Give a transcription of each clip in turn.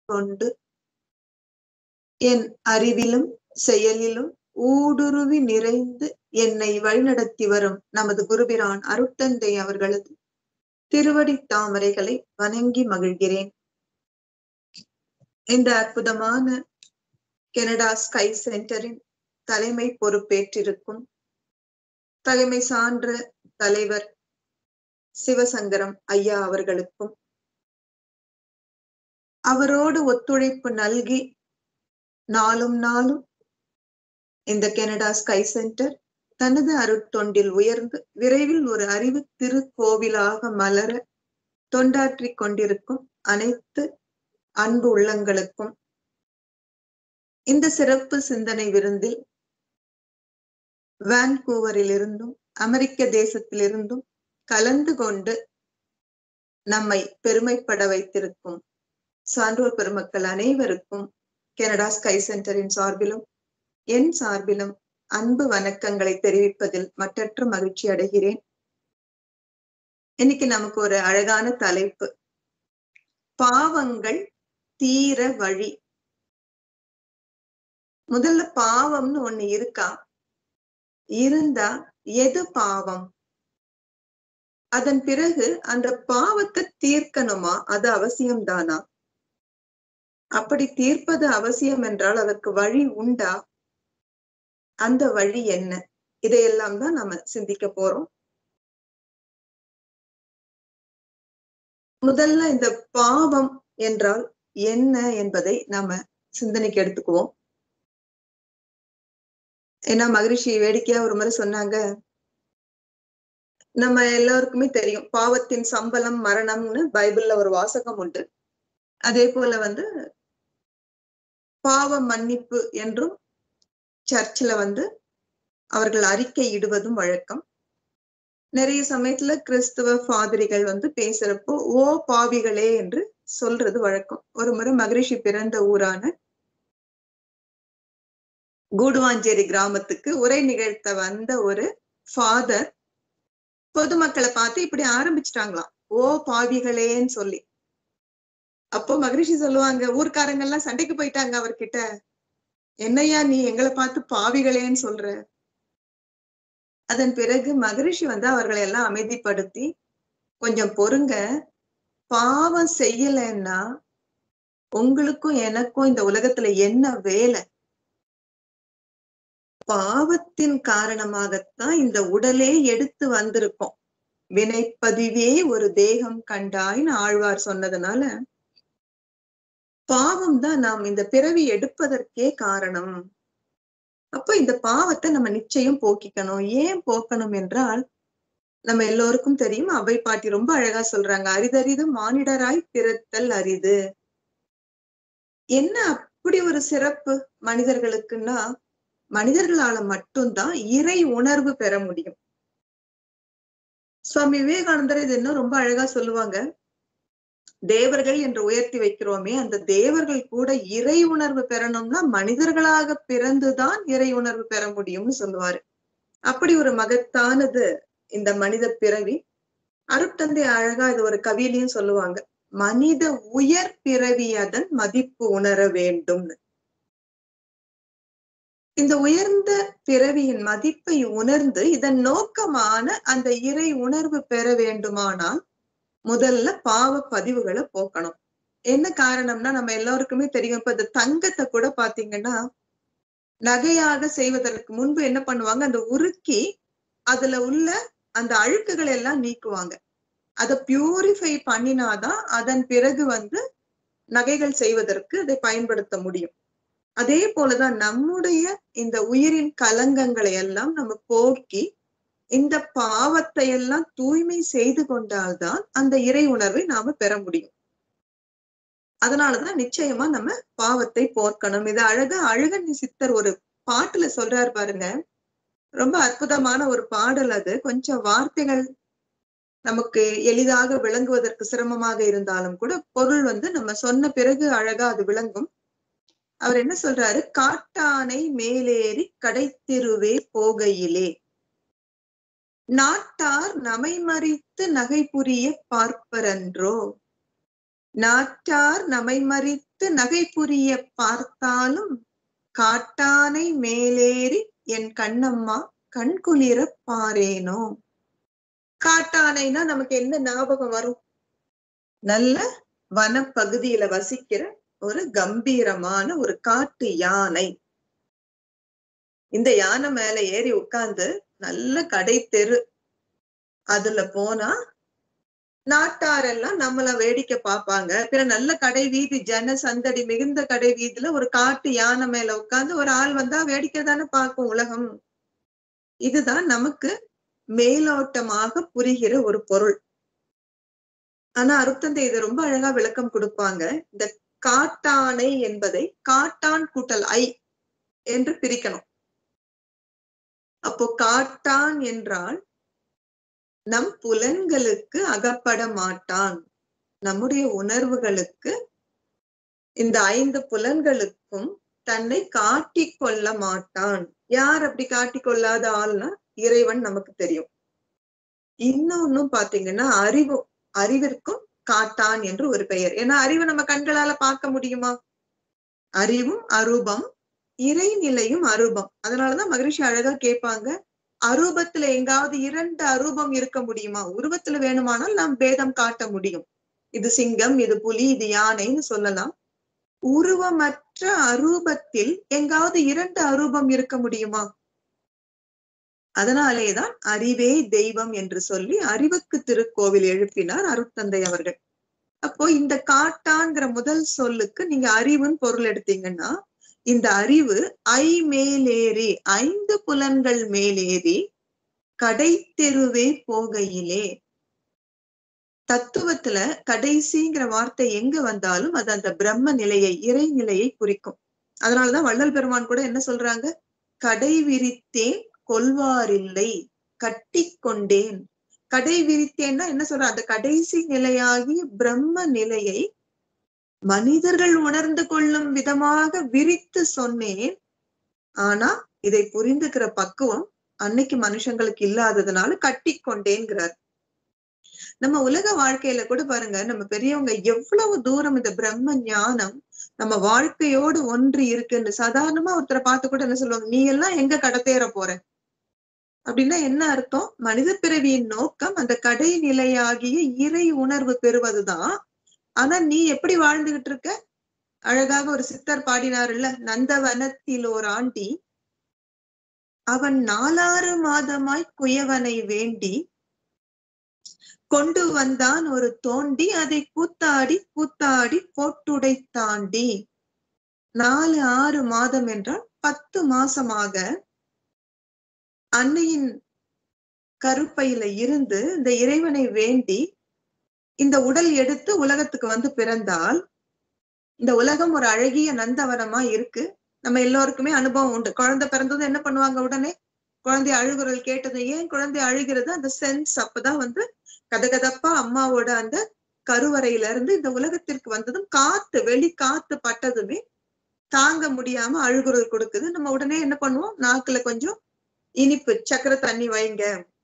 கொண்டு என் அறிவிலும் செயலிலும் ஊடுருவி நிறைந்து என்னை வழிநடத்தி வரும் நமது குருபிரான் அருட்தந்தை அவர்களது திருவடி தாமரைகளை வணங்கி மகிழ்கிறேன் இந்த அற்புதமான கனடா ஸ்கை சென்டரின் தலைமை பொறுப்பேற்றிருக்கும் தலைமை சான்ற தலைவர் சிவசங்கரம் ஐயா அவர்களுக்கும் அவரோடு ஒத்துழைப்பு நல்கி நாளும் நாளும் இந்த கனடா ஸ்கை சென்டர் தனது அருட்தொண்டில் உயர்ந்து விரைவில் ஒரு அறிவு திருக்கோவிலாக மலர தொண்டாற்றிக் கொண்டிருக்கும் அனைத்து அன்பு உள்ளங்களுக்கும் இந்த சிறப்பு சிந்தனை விருந்தில் வான்கூவரில் இருந்தும் அமெரிக்க தேசத்திலிருந்தும் கலந்து கொண்டு நம்மை பெருமைப்பட வைத்திருக்கும் சான்றோர் பெருமக்கள் அனைவருக்கும் கனடா ஸ்கை சென்டரின் சார்பிலும் என் சார்பிலும் அன்பு வணக்கங்களை தெரிவிப்பதில் மற்றற்ற மகிழ்ச்சி அடைகிறேன் இன்னைக்கு நமக்கு ஒரு அழகான தலைப்பு பாவங்கள் தீர வழி முதல்ல பாவம்னு ஒண்ணு இருக்கா இருந்தா எது பாவம் அதன் பிறகு அந்த பாவத்தை தீர்க்கணுமா அது அவசியம்தானா அப்படி தீர்ப்பது அவசியம் என்றால் அதற்கு வழி உண்டா அந்த வழி என்ன இதையெல்லாம் தான் நாம சிந்திக்க போறோம் முதல்ல இந்த பாவம் என்றால் என்ன என்பதை நாம சிந்தனைக்கு எடுத்துக்குவோம் ஏன்னா மகிழ்ச்சி வேடிக்கையா ஒரு முறை சொன்னாங்க நம்ம எல்லாருக்குமே தெரியும் பாவத்தின் சம்பளம் மரணம்னு பைபிள்ல ஒரு வாசகம் உண்டு அதே போல வந்து பாவ மன்னிப்பு என்றும் சர்ச்சில் வந்து அவர்கள் அறிக்கை இடுவதும் வழக்கம் நிறைய சமயத்துல கிறிஸ்துவ பாதிரிகள் வந்து பேசுறப்போ ஓ பாவிகளே என்று சொல்றது வழக்கம் ஒரு முறை மகரிஷி பிறந்த ஊரான கூடுவாஞ்சேரி கிராமத்துக்கு உரை நிகழ்த்த வந்த ஒரு ஃபாதர் பொதுமக்களை பார்த்து இப்படி ஆரம்பிச்சிட்டாங்களாம் ஓ பாவிகளேன்னு சொல்லி அப்போ மகரிஷி சொல்லுவாங்க ஊர்க்காரங்க எல்லாம் சண்டைக்கு போயிட்டாங்க அவர்கிட்ட என்னையா நீ எங்களை பார்த்து பாவிகளேன்னு சொல்ற அதன் பிறகு மகரிஷி வந்து அவர்களை எல்லாம் அமைதிப்படுத்தி கொஞ்சம் பொறுங்க பாவம் செய்யலைன்னா உங்களுக்கும் எனக்கும் இந்த உலகத்துல என்ன வேலை பாவத்தின் காரணமாகத்தான் இந்த உடலே எடுத்து வந்திருக்கோம் வினைப்பதிவே ஒரு தேகம் கண்டாய்னு ஆழ்வார் சொன்னதுனால பாவம் தான் நாம் இந்த பிறவி எடுப்பதற்கே காரணம் அப்ப இந்த பாவத்தை நம்ம நிச்சயம் போக்கிக்கணும் ஏன் போக்கணும் என்றால் நம்ம எல்லோருக்கும் தெரியும் அவை பாட்டி ரொம்ப அழகா சொல்றாங்க அரிதறிது மானிடராய் பிறத்தல் அரிது என்ன அப்படி ஒரு சிறப்பு மனிதர்களுக்குன்னா மனிதர்களால மட்டும்தான் இறை உணர்வு பெற முடியும் சுவாமி விவேகானந்தர் இது இன்னும் ரொம்ப அழகா சொல்லுவாங்க தேவர்கள் என்று உயர்த்தி வைக்கிறோமே அந்த தேவர்கள் கூட இறை உணர்வு பெறணும்னா மனிதர்களாக பிறந்துதான் இறை உணர்வு பெற முடியும்னு சொல்லுவாரு அப்படி ஒரு மகத்தானது இந்த மனித பிறவி அருட்தந்தை அழகா இது ஒரு கவியிலையும் சொல்லுவாங்க மனித உயர் பிறவி அதன் மதிப்பு உணர வேண்டும்னு இந்த உயர்ந்த பிறவியின் மதிப்பை உணர்ந்து இதன் நோக்கமான அந்த இறை உணர்வு பெற வேண்டுமானால் முதல்ல பாவ பதிவுகளை போக்கணும் என்ன காரணம்னா நம்ம எல்லாருக்குமே தெரியும் இப்ப இந்த தங்கத்தை கூட பாத்தீங்கன்னா நகையாக செய்வதற்கு முன்பு என்ன பண்ணுவாங்க அந்த உருக்கி அதுல உள்ள அந்த அழுக்குகளை எல்லாம் நீக்குவாங்க அதை பியூரிஃபை பண்ணினாதான் அதன் பிறகு வந்து நகைகள் செய்வதற்கு அதை பயன்படுத்த முடியும் அதே போலதான் நம்முடைய இந்த உயிரின் கலங்கங்களை எல்லாம் நம்ம போக்கி இந்த பாவத்தை எல்லாம் தூய்மை செய்து கொண்டால்தான் அந்த இறை உணர்வை நாம பெற முடியும் அதனாலதான் நிச்சயமா நம்ம பாவத்தை போர்க்கணும் இது அழகா அழகன் சித்தர் ஒரு பாட்டுல சொல்றாரு பாருங்க ரொம்ப அற்புதமான ஒரு பாடல் அது கொஞ்சம் வார்த்தைகள் நமக்கு எளிதாக விளங்குவதற்கு சிரமமாக இருந்தாலும் கூட பொருள் வந்து நம்ம சொன்ன பிறகு அழகா அது விளங்கும் அவர் என்ன சொல்றாரு காட்டானை மேலேறி கடைத்தெருவே போகையிலே நாட்டார் நமை மறித்து நகை புரிய பார்ப்பரன்றோ நாட்டார் நமை மறித்து நகை புரிய பார்த்தாலும் காட்டானை மேலேறி என் கண்ணம்மா கண்குளிர பாரேனோ காட்டானைனா நமக்கு என்ன ஞாபகம் வரும் நல்ல வனப்பகுதியில வசிக்கிற ஒரு கம்பீரமான ஒரு காட்டு யானை இந்த யானை மேல ஏறி உட்கார்ந்து நல்ல கடை தெரு அதுல போனா நாட்டாரெல்லாம் நம்மள வேடிக்கை பார்ப்பாங்க பிற நல்ல கடை வீதி ஜன சந்தடி மிகுந்த கடை வீதியில ஒரு காட்டு யானை மேல உட்கார்ந்து ஒரு ஆள் வந்தா வேடிக்கை தானே பார்க்கும் உலகம் இதுதான் நமக்கு மேலோட்டமாக புரிகிற ஒரு பொருள் ஆனா அருத்தந்தை இதை ரொம்ப அழகா விளக்கம் கொடுப்பாங்க இந்த காட்டானை என்பதை காட்டான் கூட்டல் ஐ என்று பிரிக்கணும் அப்போ காட்டான் என்றால் நம் புலன்களுக்கு அகப்பட மாட்டான் நம்முடைய உணர்வுகளுக்கு இந்த ஐந்து புலன்களுக்கும் தன்னை காட்டிக் கொள்ள மாட்டான் யார் அப்படி காட்டிக் கொள்ளாத ஆள்னா இறைவன் நமக்கு தெரியும் இன்னொன்னும் பாத்தீங்கன்னா அறிவு அறிவிற்கும் காட்டான் என்று ஒரு பெயர் ஏன்னா அறிவு நம்ம கண்களால பார்க்க முடியுமா அறிவும் அரூபம் இறைநிலையும் அரூபம் அதனாலதான் மகரிஷி அழகா கேட்பாங்க அரூபத்துல எங்காவது இரண்டு அரூபம் இருக்க முடியுமா உருவத்துல வேணுமானால் நாம் பேதம் காட்ட முடியும் இது சிங்கம் இது புலி இது யானைன்னு சொல்லலாம் உருவமற்ற அரூபத்தில் எங்காவது இரண்டு அரூபம் இருக்க முடியுமா அதனாலேதான் அறிவே தெய்வம் என்று சொல்லி அறிவுக்கு திருக்கோவில் எழுப்பினார் அருத்தந்தை அவர்கள் அப்போ இந்த காட்டான்கிற முதல் சொல்லுக்கு நீங்க அறிவுன்னு பொருள் எடுத்தீங்கன்னா இந்த அறிவு ஐ மேலேறி ஐந்து புலன்கள் மேலேறி கடை தெருவே போகையிலே தத்துவத்துல கடைசிங்கிற வார்த்தை எங்க வந்தாலும் அது அந்த பிரம்ம நிலையை இறை நிலையை குறிக்கும் அதனாலதான் வள்ளல் பெருமான் கூட என்ன சொல்றாங்க கடை விரித்தேன் கொள்வாரில்லை கட்டி கொண்டேன் கடை விரித்தேன்னா என்ன சொல்ற அந்த கடைசி நிலையாகிய பிரம்ம நிலையை மனிதர்கள் உணர்ந்து கொள்ளும் விதமாக விரித்து சொன்னேன் ஆனா இதை புரிந்துக்கிற பக்குவம் அன்னைக்கு மனுஷங்களுக்கு இல்லாததுனால கட்டி கொண்டேங்கிறார் நம்ம உலக வாழ்க்கையில கூட பாருங்க நம்ம பெரியவங்க எவ்வளவு தூரம் இந்த பிரம்ம ஞானம் நம்ம வாழ்க்கையோடு ஒன்று இருக்குன்னு சாதாரணமா ஒருத்தரை பார்த்து கூட என்ன சொல்லுவாங்க நீ எல்லாம் எங்க கடத்தேற போற அப்படின்னா என்ன அர்த்தம் மனித பிறவியின் நோக்கம் அந்த கடை நிலையாகிய இறை உணர்வு பெறுவதுதான் ஆனா நீ எப்படி வாழ்ந்துகிட்டு இருக்க அழகாக ஒரு சித்தர் பாடினாருல்ல நந்தவனத்தில் ஓர் ஆண்டி அவன் நாலாறு மாதமாய் குயவனை வேண்டி கொண்டு வந்தான் ஒரு தோண்டி அதை கூத்தாடி கூத்தாடி போட்டுடை தாண்டி நாலு ஆறு மாதம் என்றால் பத்து மாசமாக அன்னையின் கருப்பையில இருந்து இந்த இறைவனை வேண்டி இந்த உடல் எடுத்து உலகத்துக்கு வந்து பிறந்தால் இந்த உலகம் ஒரு அழகிய நந்தவனமா இருக்கு நம்ம எல்லோருக்குமே அனுபவம் உண்டு குழந்தை பிறந்ததும் என்ன பண்ணுவாங்க உடனே குழந்தை அழுகுரல் கேட்டது ஏன் குழந்தை அழுகிறது அந்த சென்ஸ் அப்பதான் வந்து கதகதப்பா அம்மாவோட அந்த கருவறையில இருந்து இந்த உலகத்திற்கு வந்ததும் காத்து வெளி காத்து பட்டதுமே தாங்க முடியாம அழுகுரல் கொடுக்குது நம்ம உடனே என்ன பண்ணுவோம் நாக்குல கொஞ்சம் இனிப்பு சக்கரை தண்ணி வைங்க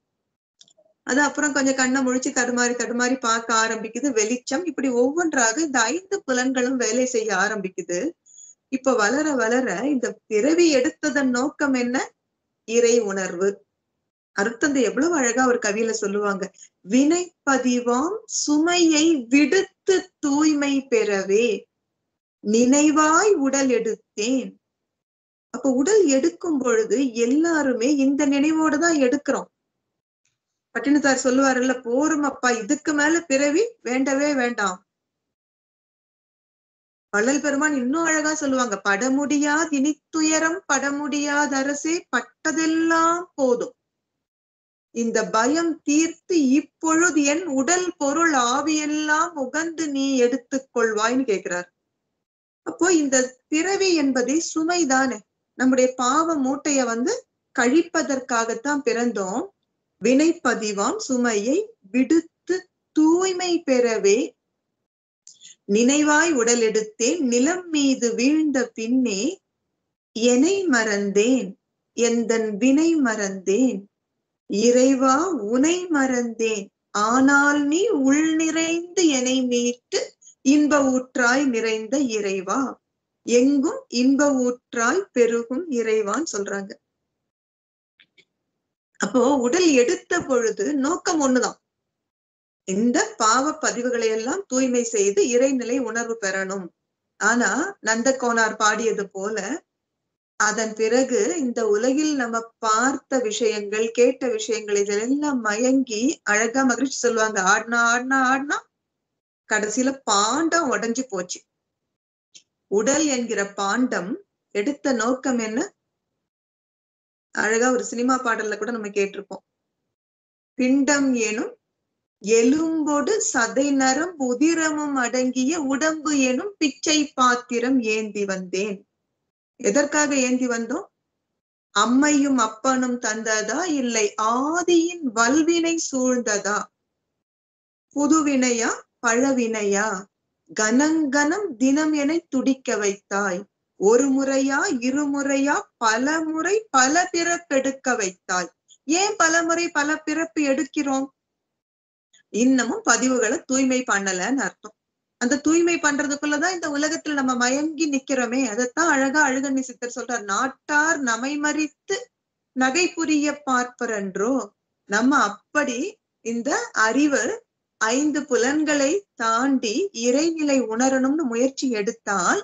அது அப்புறம் கொஞ்சம் கண்ணை முழிச்சு தடுமாறி தடுமாறி பார்க்க ஆரம்பிக்குது வெளிச்சம் இப்படி ஒவ்வொன்றாக இந்த ஐந்து புலன்களும் வேலை செய்ய ஆரம்பிக்குது இப்ப வளர வளர இந்த பிறவி எடுத்ததன் நோக்கம் என்ன இறை உணர்வு அருத்தந்தை எவ்வளவு அழகா ஒரு கவியில சொல்லுவாங்க வினைப்பதிவாம் சுமையை விடுத்து தூய்மை பெறவே நினைவாய் உடல் எடுத்தேன் அப்ப உடல் எடுக்கும் பொழுது எல்லாருமே இந்த நினைவோட தான் எடுக்கிறோம் பட்டினத்தார் சொல்லுவாருல்ல போரும் அப்பா இதுக்கு மேல பிறவி வேண்டவே வேண்டாம் வள்ளல் பெருமான் இன்னும் அழகா சொல்லுவாங்க பட முடியாது இனித்துயரம் பட முடியாத அரசே பட்டதெல்லாம் போதும் இந்த பயம் தீர்த்து இப்பொழுது என் உடல் பொருள் ஆவியெல்லாம் உகந்து நீ எடுத்துக் கொள்வாய்ன்னு கேக்குறார் அப்போ இந்த பிறவி என்பதே சுமைதானே நம்முடைய பாவ மூட்டைய வந்து கழிப்பதற்காகத்தான் பிறந்தோம் வினைப்பதிவாம் சுமையை விடுத்து தூய்மை பெறவே நினைவாய் உடல் எடுத்தேன் நிலம் மீது வீழ்ந்த பின்னே எனை மறந்தேன் எந்தன் வினை மறந்தேன் இறைவா உனை மறந்தேன் ஆனால் நீ உள் நிறைந்து என்னை மீட்டு இன்ப ஊற்றாய் நிறைந்த இறைவா எங்கும் இன்ப ஊற்றாய் பெருகும் இறைவான்னு சொல்றாங்க அப்போ உடல் எடுத்த பொழுது நோக்கம் ஒண்ணுதான் இந்த பாவ பதிவுகளை எல்லாம் தூய்மை செய்து இறைநிலை உணர்வு பெறணும் ஆனா நந்தகோனார் பாடியது போல அதன் பிறகு இந்த உலகில் நம்ம பார்த்த விஷயங்கள் கேட்ட விஷயங்கள் இதெல்லாம் மயங்கி அழகா மகிழ்ச்சி சொல்லுவாங்க ஆடினா ஆடினா ஆடினா கடைசியில பாண்டம் உடைஞ்சு போச்சு உடல் என்கிற பாண்டம் எடுத்த நோக்கம் என்ன அழகா ஒரு சினிமா பாடல்ல கூட நம்ம கேட்டிருப்போம் பிண்டம் எனும் எலும்பொடு சதை நரம் உதிரமும் அடங்கிய உடம்பு எனும் பிச்சை பாத்திரம் ஏந்தி வந்தேன் எதற்காக ஏந்தி வந்தோம் அம்மையும் அப்பனும் தந்ததா இல்லை ஆதியின் வல்வினை சூழ்ந்ததா புதுவினையா பழவினையா கனங்கனம் தினம் என துடிக்க வைத்தாய் ஒரு முறையா இருமுறையா பல முறை பல பிறப்பெடுக்க வைத்தாய் ஏன் பல முறை பல பிறப்பு எடுக்கிறோம் இன்னமும் பதிவுகளை தூய்மை பண்ணலன்னு அர்த்தம் அந்த தூய்மை பண்றதுக்குள்ளதான் இந்த உலகத்துல நம்ம மயங்கி நிக்கிறோமே அதைத்தான் அழகா அழுகண்ணி சித்தர் சொல்றார் நாட்டார் நமை மறித்து நகை புரிய பார்ப்பரன்றோ நம்ம அப்படி இந்த அறிவு ஐந்து புலன்களை தாண்டி இறைநிலை உணரணும்னு முயற்சி எடுத்தால்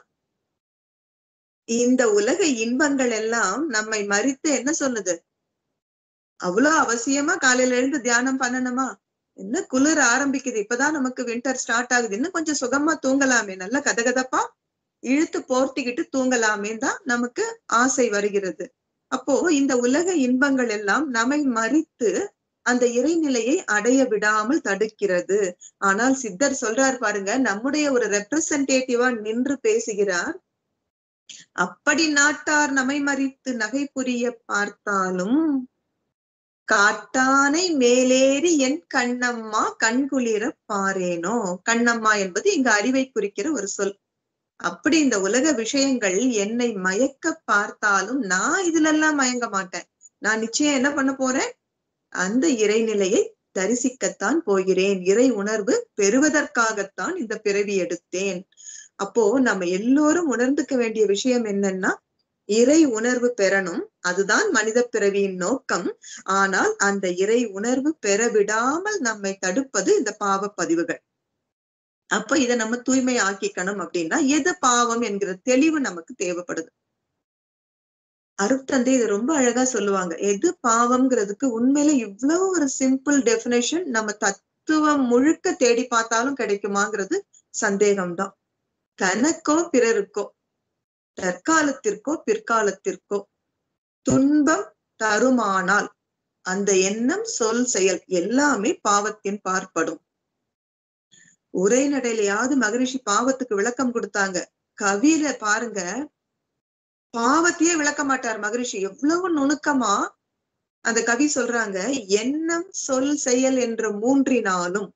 இந்த உலக இன்பங்கள் எல்லாம் நம்மை மறித்து என்ன சொல்லுது அவ்வளவு அவசியமா காலையில எழுந்து தியானம் பண்ணணுமா என்ன குளிர் ஆரம்பிக்குது இப்பதான் நமக்கு வின்டர் ஸ்டார்ட் ஆகுது இன்னும் கொஞ்சம் சுகமா தூங்கலாமே நல்ல கதகதப்பா இழுத்து போர்த்திக்கிட்டு தூங்கலாமே தான் நமக்கு ஆசை வருகிறது அப்போ இந்த உலக இன்பங்கள் எல்லாம் நம்மை மறித்து அந்த இறைநிலையை அடைய விடாமல் தடுக்கிறது ஆனால் சித்தர் சொல்றார் பாருங்க நம்முடைய ஒரு ரெப்ரசன்டேட்டிவா நின்று பேசுகிறார் அப்படி நாட்டார் நம்மை மறித்து நகை புரிய பார்த்தாலும் காட்டானை மேலேறி என் கண்ணம்மா கண்குளிர பாரேனோ கண்ணம்மா என்பது இங்க அறிவை குறிக்கிற ஒரு சொல் அப்படி இந்த உலக விஷயங்கள் என்னை மயக்க பார்த்தாலும் நான் இதுல எல்லாம் மயங்க மாட்டேன் நான் நிச்சயம் என்ன பண்ண போறேன் அந்த இறைநிலையை தரிசிக்கத்தான் போகிறேன் இறை உணர்வு பெறுவதற்காகத்தான் இந்த பிறவி எடுத்தேன் அப்போ நம்ம எல்லோரும் உணர்ந்துக்க வேண்டிய விஷயம் என்னன்னா இறை உணர்வு பெறணும் அதுதான் மனித பிறவியின் நோக்கம் ஆனால் அந்த இறை உணர்வு பெற விடாமல் நம்மை தடுப்பது இந்த பாவ பதிவுகள் அப்ப இதை நம்ம தூய்மை ஆக்கிக்கணும் அப்படின்னா எது பாவம் என்கிற தெளிவு நமக்கு தேவைப்படுது அருட்தந்தை இது ரொம்ப அழகா சொல்லுவாங்க எது பாவம்ங்கிறதுக்கு உண்மையில இவ்வளவு ஒரு சிம்பிள் டெபினேஷன் நம்ம தத்துவம் முழுக்க தேடி பார்த்தாலும் கிடைக்குமாங்கிறது சந்தேகம்தான் தனக்கோ பிறருக்கோ தற்காலத்திற்கோ பிற்காலத்திற்கோ துன்பம் தருமானால் அந்த எண்ணம் சொல் செயல் எல்லாமே பாவத்தின் பார்ப்படும் உரைநடையிலையாவது மகரிஷி பாவத்துக்கு விளக்கம் கொடுத்தாங்க கவியில பாருங்க பாவத்தையே விளக்க மாட்டார் மகரிஷி எவ்வளவு நுணுக்கமா அந்த கவி சொல்றாங்க எண்ணம் சொல் செயல் என்ற மூன்றினாலும்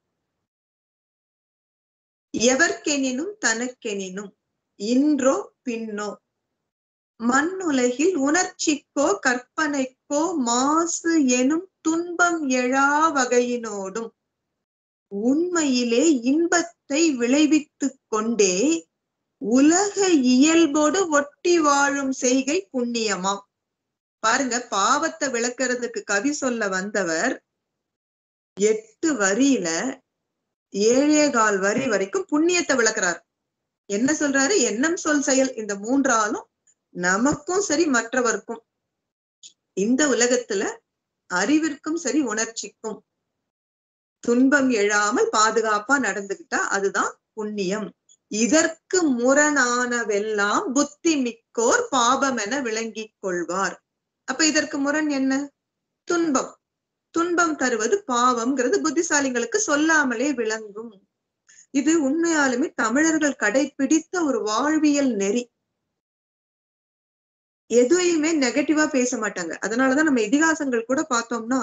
எவர்க்கெனினும் தனக்கெனினும் இன்றோ பின்னோ மண்ணுலகில் உணர்ச்சிக்கோ கற்பனைக்கோ மாசு எனும் துன்பம் எழா வகையினோடும் உண்மையிலே இன்பத்தை விளைவித்துக் கொண்டே உலக இயல்போடு ஒட்டி வாழும் செய்கை புண்ணியமாம் பாருங்க பாவத்தை விளக்குறதுக்கு கவி சொல்ல வந்தவர் எட்டு வரியில ஏழே கால் வரி வரைக்கும் புண்ணியத்தை விளக்குறார் என்ன சொல்றாரு எண்ணம் சொல் செயல் இந்த மூன்றாலும் நமக்கும் சரி மற்றவர்க்கும் இந்த உலகத்துல அறிவிற்கும் சரி உணர்ச்சிக்கும் துன்பம் எழாமல் பாதுகாப்பா நடந்துகிட்டா அதுதான் புண்ணியம் இதற்கு முரணானவெல்லாம் புத்தி மிக்கோர் பாபம் என விளங்கிக் கொள்வார் அப்ப இதற்கு முரண் என்ன துன்பம் துன்பம் தருவது பாவம்ங்கிறது புத்திசாலிங்களுக்கு சொல்லாமலே விளங்கும் இது உண்மையாலுமே தமிழர்கள் கடைபிடித்த ஒரு வாழ்வியல் நெறி எதையுமே நெகட்டிவா பேச மாட்டாங்க அதனாலதான் நம்ம இதிகாசங்கள் கூட பார்த்தோம்னா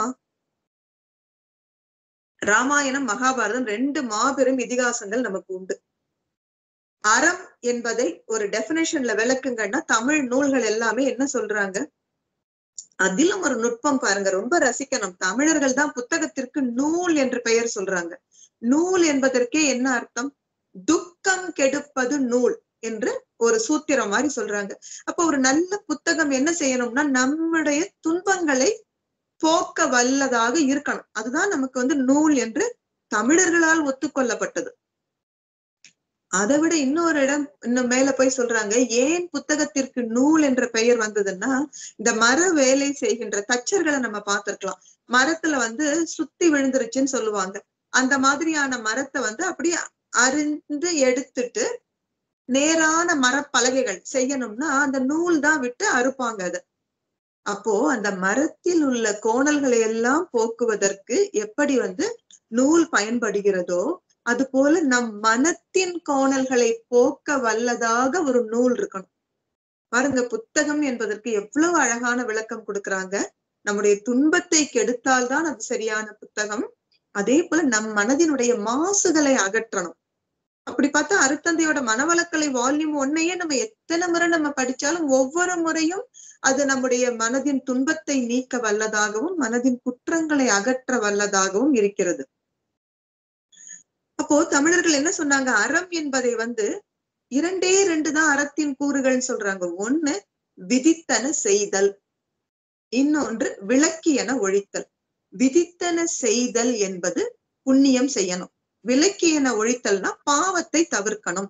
ராமாயணம் மகாபாரதம் ரெண்டு மாபெரும் இதிகாசங்கள் நமக்கு உண்டு அறம் என்பதை ஒரு டெபினேஷன்ல விளக்குங்கன்னா தமிழ் நூல்கள் எல்லாமே என்ன சொல்றாங்க அதிலும் ஒரு நுட்பம் பாருங்க ரொம்ப ரசிக்கணும் தமிழர்கள் தான் புத்தகத்திற்கு நூல் என்று பெயர் சொல்றாங்க நூல் என்பதற்கே என்ன அர்த்தம் துக்க துக்கம் கெடுப்பது நூல் என்று ஒரு சூத்திரம் மாதிரி சொல்றாங்க அப்ப ஒரு நல்ல புத்தகம் என்ன செய்யணும்னா நம்முடைய துன்பங்களை போக்க வல்லதாக இருக்கணும் அதுதான் நமக்கு வந்து நூல் என்று தமிழர்களால் ஒத்துக்கொள்ளப்பட்டது அதை விட இன்னொரு இடம் இன்னும் மேல போய் சொல்றாங்க ஏன் புத்தகத்திற்கு நூல் என்ற பெயர் வந்ததுன்னா இந்த மர வேலை செய்கின்ற தச்சர்களை நம்ம பார்த்திருக்கலாம் மரத்துல வந்து சுத்தி விழுந்துருச்சுன்னு சொல்லுவாங்க அந்த மாதிரியான மரத்தை வந்து அப்படியே அரிந்து எடுத்துட்டு நேரான மரப்பலகைகள் செய்யணும்னா அந்த நூல் தான் விட்டு அறுப்பாங்க அது அப்போ அந்த மரத்தில் உள்ள கோணல்களை எல்லாம் போக்குவதற்கு எப்படி வந்து நூல் பயன்படுகிறதோ அது போல நம் மனத்தின் கோணல்களை போக்க வல்லதாக ஒரு நூல் இருக்கணும் பாருங்க புத்தகம் என்பதற்கு எவ்வளவு அழகான விளக்கம் கொடுக்கறாங்க நம்முடைய துன்பத்தை கெடுத்தால்தான் அது சரியான புத்தகம் அதே போல நம் மனதினுடைய மாசுகளை அகற்றணும் அப்படி பார்த்தா அருத்தந்தையோட மனவளக்கலை வால்யூம் ஒன்னையே நம்ம எத்தனை முறை நம்ம படிச்சாலும் ஒவ்வொரு முறையும் அது நம்முடைய மனதின் துன்பத்தை நீக்க வல்லதாகவும் மனதின் குற்றங்களை அகற்ற வல்லதாகவும் இருக்கிறது அப்போ தமிழர்கள் என்ன சொன்னாங்க அறம் என்பதை வந்து இரண்டே ரெண்டு தான் அறத்தின் கூறுகள்னு சொல்றாங்க ஒண்ணு விதித்தன செய்தல் இன்னொன்று விளக்கியன ஒழித்தல் விதித்தன செய்தல் என்பது புண்ணியம் செய்யணும் விளக்கியன ஒழித்தல்னா பாவத்தை தவிர்க்கணும்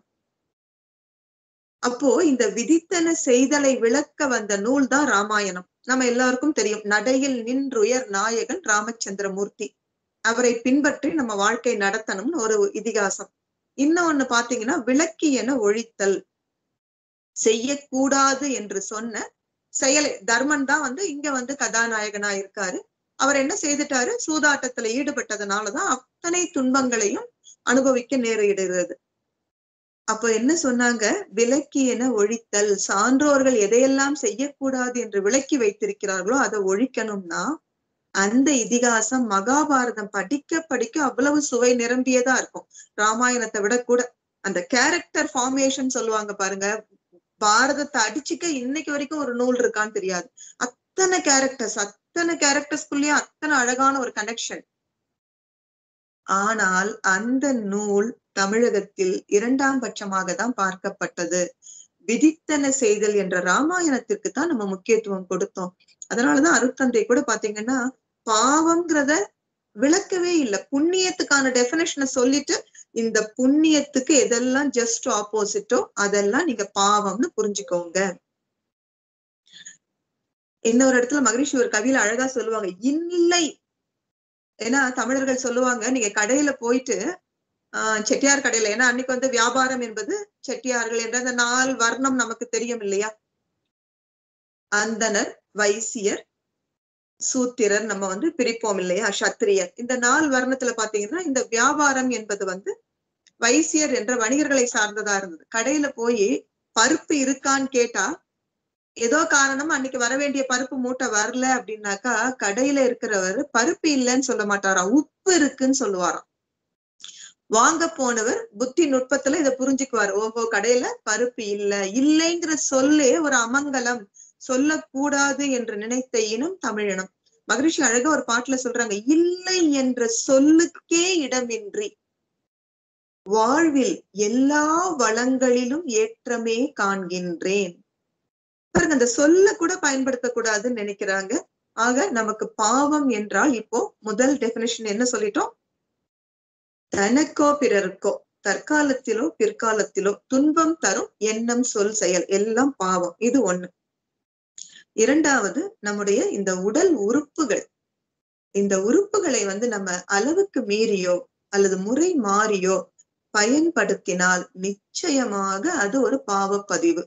அப்போ இந்த விதித்தன செய்தலை விளக்க வந்த நூல் தான் ராமாயணம் நம்ம எல்லாருக்கும் தெரியும் நடையில் நின்றுயர் நாயகன் ராமச்சந்திரமூர்த்தி அவரை பின்பற்றி நம்ம வாழ்க்கை நடத்தணும்னு ஒரு இதிகாசம் இன்னொன்னு பாத்தீங்கன்னா விளக்கியன ஒழித்தல் செய்யக்கூடாது என்று சொன்ன செயலை தர்மன் தான் வந்து இங்க வந்து கதாநாயகனா இருக்காரு அவர் என்ன செய்துட்டாரு சூதாட்டத்துல ஈடுபட்டதுனாலதான் அத்தனை துன்பங்களையும் அனுபவிக்க நேரிடுகிறது அப்ப என்ன சொன்னாங்க விலக்கியன ஒழித்தல் சான்றோர்கள் எதையெல்லாம் செய்யக்கூடாது என்று விளக்கி வைத்திருக்கிறார்களோ அதை ஒழிக்கணும்னா அந்த இதிகாசம் மகாபாரதம் படிக்க படிக்க அவ்வளவு சுவை நிரம்பியதா இருக்கும் ராமாயணத்தை விட கூட அந்த கேரக்டர் ஃபார்மேஷன் சொல்லுவாங்க பாருங்க பாரதத்தை அடிச்சுக்க இன்னைக்கு வரைக்கும் ஒரு நூல் இருக்கான்னு தெரியாது அத்தனை கேரக்டர்ஸ் அத்தனை கேரக்டர்ஸ்குள்ளேயும் அத்தனை அழகான ஒரு கனெக்ஷன் ஆனால் அந்த நூல் தமிழகத்தில் இரண்டாம் பட்சமாக தான் பார்க்கப்பட்டது விதித்தன செய்தல் என்ற ராமாயணத்திற்கு தான் நம்ம முக்கியத்துவம் கொடுத்தோம் அதனாலதான் அருத்தந்தை கூட பாத்தீங்கன்னா பாவம்ங்கிறத விளக்கவே இல்லை புண்ணியத்துக்கான டெபினேஷனை சொல்லிட்டு இந்த புண்ணியத்துக்கு எதெல்லாம் ஜஸ்ட் ஆப்போசிட்டோ அதெல்லாம் நீங்க பாவம்னு புரிஞ்சுக்கோங்க இன்னொரு இடத்துல மகரிஷி ஒரு கவியில அழகா சொல்லுவாங்க இல்லை ஏன்னா தமிழர்கள் சொல்லுவாங்க நீங்க கடையில போயிட்டு ஆஹ் செட்டியார் கடையில ஏன்னா அன்னைக்கு வந்து வியாபாரம் என்பது செட்டியார்கள் என்ற அந்த நால் வர்ணம் நமக்கு தெரியும் இல்லையா அந்தனர் வைசியர் சூத்திரர் நம்ம வந்து பிரிப்போம் இல்லையா சத்திரியர் இந்த நால் வர்ணத்துல பாத்தீங்கன்னா இந்த வியாபாரம் என்பது வந்து வைசியர் என்ற வணிகர்களை சார்ந்ததா இருந்தது கடையில போய் பருப்பு இருக்கான்னு கேட்டா ஏதோ காரணம் அன்னைக்கு வர வேண்டிய பருப்பு மூட்டை வரல அப்படின்னாக்கா கடையில இருக்கிறவர் பருப்பு இல்லைன்னு சொல்ல மாட்டாராம் உப்பு இருக்குன்னு சொல்லுவாராம் வாங்க போனவர் புத்தி நுட்பத்துல இதை புரிஞ்சுக்குவார் ஓஹோ கடையில பருப்பு இல்ல இல்லைங்கிற சொல்லே ஒரு அமங்கலம் சொல்லக்கூடாது என்று நினைத்த இனம் தமிழினம் மகரிஷி அழகா ஒரு பாட்டுல சொல்றாங்க இல்லை என்ற சொல்லுக்கே இடமின்றி வாழ்வில் எல்லா வளங்களிலும் ஏற்றமே காண்கின்றேன் பாருங்க அந்த சொல்ல கூட பயன்படுத்தக்கூடாதுன்னு நினைக்கிறாங்க ஆக நமக்கு பாவம் என்றால் இப்போ முதல் டெபினிஷன் என்ன சொல்லிட்டோம் தனக்கோ பிறருக்கோ தற்காலத்திலோ பிற்காலத்திலோ துன்பம் தரும் எண்ணம் சொல் செயல் எல்லாம் பாவம் இது ஒண்ணு இரண்டாவது நம்முடைய இந்த உடல் உறுப்புகள் இந்த உறுப்புகளை வந்து நம்ம அளவுக்கு மீறியோ அல்லது முறை மாறியோ பயன்படுத்தினால் நிச்சயமாக அது ஒரு பாவ பதிவு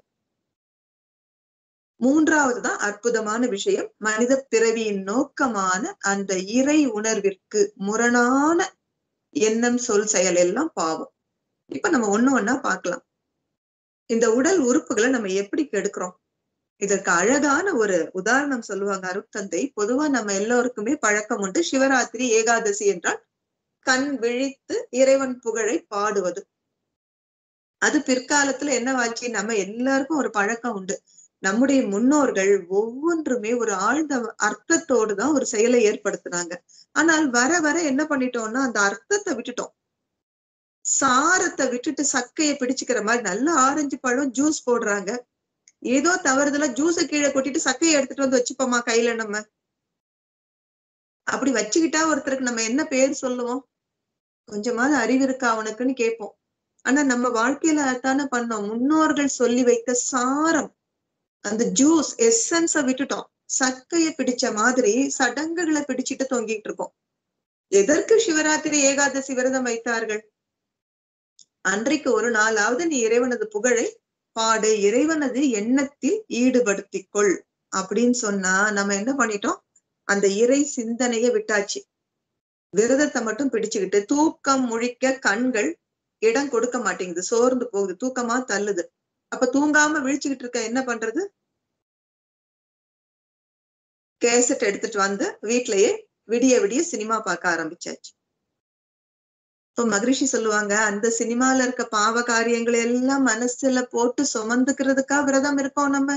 மூன்றாவது தான் அற்புதமான விஷயம் மனித பிறவியின் நோக்கமான அந்த இறை உணர்விற்கு முரணான எண்ணம் சொல் செயல் எல்லாம் பாவம் இப்ப நம்ம ஒண்ணு ஒன்னா பார்க்கலாம் இந்த உடல் உறுப்புகளை நம்ம எப்படி கெடுக்கிறோம் இதற்கு அழகான ஒரு உதாரணம் சொல்லுவாங்க அருத்தந்தை பொதுவா நம்ம எல்லோருக்குமே பழக்கம் உண்டு சிவராத்திரி ஏகாதசி என்றால் கண் விழித்து இறைவன் புகழை பாடுவது அது பிற்காலத்துல என்னவாச்சு நம்ம எல்லாருக்கும் ஒரு பழக்கம் உண்டு நம்முடைய முன்னோர்கள் ஒவ்வொன்றுமே ஒரு ஆழ்ந்த அர்த்தத்தோடு தான் ஒரு செயலை ஏற்படுத்தினாங்க ஆனால் வர வர என்ன பண்ணிட்டோம்னா அந்த அர்த்தத்தை விட்டுட்டோம் சாரத்தை விட்டுட்டு சக்கையை பிடிச்சுக்கிற மாதிரி நல்ல ஆரஞ்சு பழம் ஜூஸ் போடுறாங்க ஏதோ தவறுதலா ஜூஸை கீழே கொட்டிட்டு சக்கையை எடுத்துட்டு வந்து வச்சுப்போமா கையில நம்ம அப்படி வச்சுக்கிட்டா ஒருத்தருக்கு நம்ம என்ன பேர் சொல்லுவோம் கொஞ்சமாவது அறிவு இருக்கா அவனுக்குன்னு கேட்போம் ஆனா நம்ம வாழ்க்கையில அதானே பண்ணோம் முன்னோர்கள் சொல்லி வைத்த சாரம் அந்த ஜூஸ் எசன்ஸ விட்டுட்டோம் சக்கைய பிடிச்ச மாதிரி சடங்குகளை பிடிச்சிட்டு தொங்கிட்டு இருக்கோம் எதற்கு சிவராத்திரி ஏகாதசி விரதம் வைத்தார்கள் அன்றைக்கு ஒரு நாளாவது நீ இறைவனது புகழை பாடு இறைவனது எண்ணத்தில் ஈடுபடுத்திக் கொள் அப்படின்னு சொன்னா நம்ம என்ன பண்ணிட்டோம் அந்த இறை சிந்தனைய விட்டாச்சு விரதத்தை மட்டும் பிடிச்சுக்கிட்டு தூக்கம் முழிக்க கண்கள் இடம் கொடுக்க மாட்டேங்குது சோர்ந்து போகுது தூக்கமா தள்ளுது அப்ப தூங்காம விழிச்சுக்கிட்டு இருக்க என்ன பண்றது கேசட் எடுத்துட்டு வந்து வீட்லயே விடிய விடிய சினிமா பார்க்க ஆரம்பிச்சாச்சு இப்போ மகரிஷி சொல்லுவாங்க அந்த சினிமால இருக்க பாவ காரியங்களை எல்லாம் மனசுல போட்டு சுமந்துக்கிறதுக்கா விரதம் இருக்கோம் நம்ம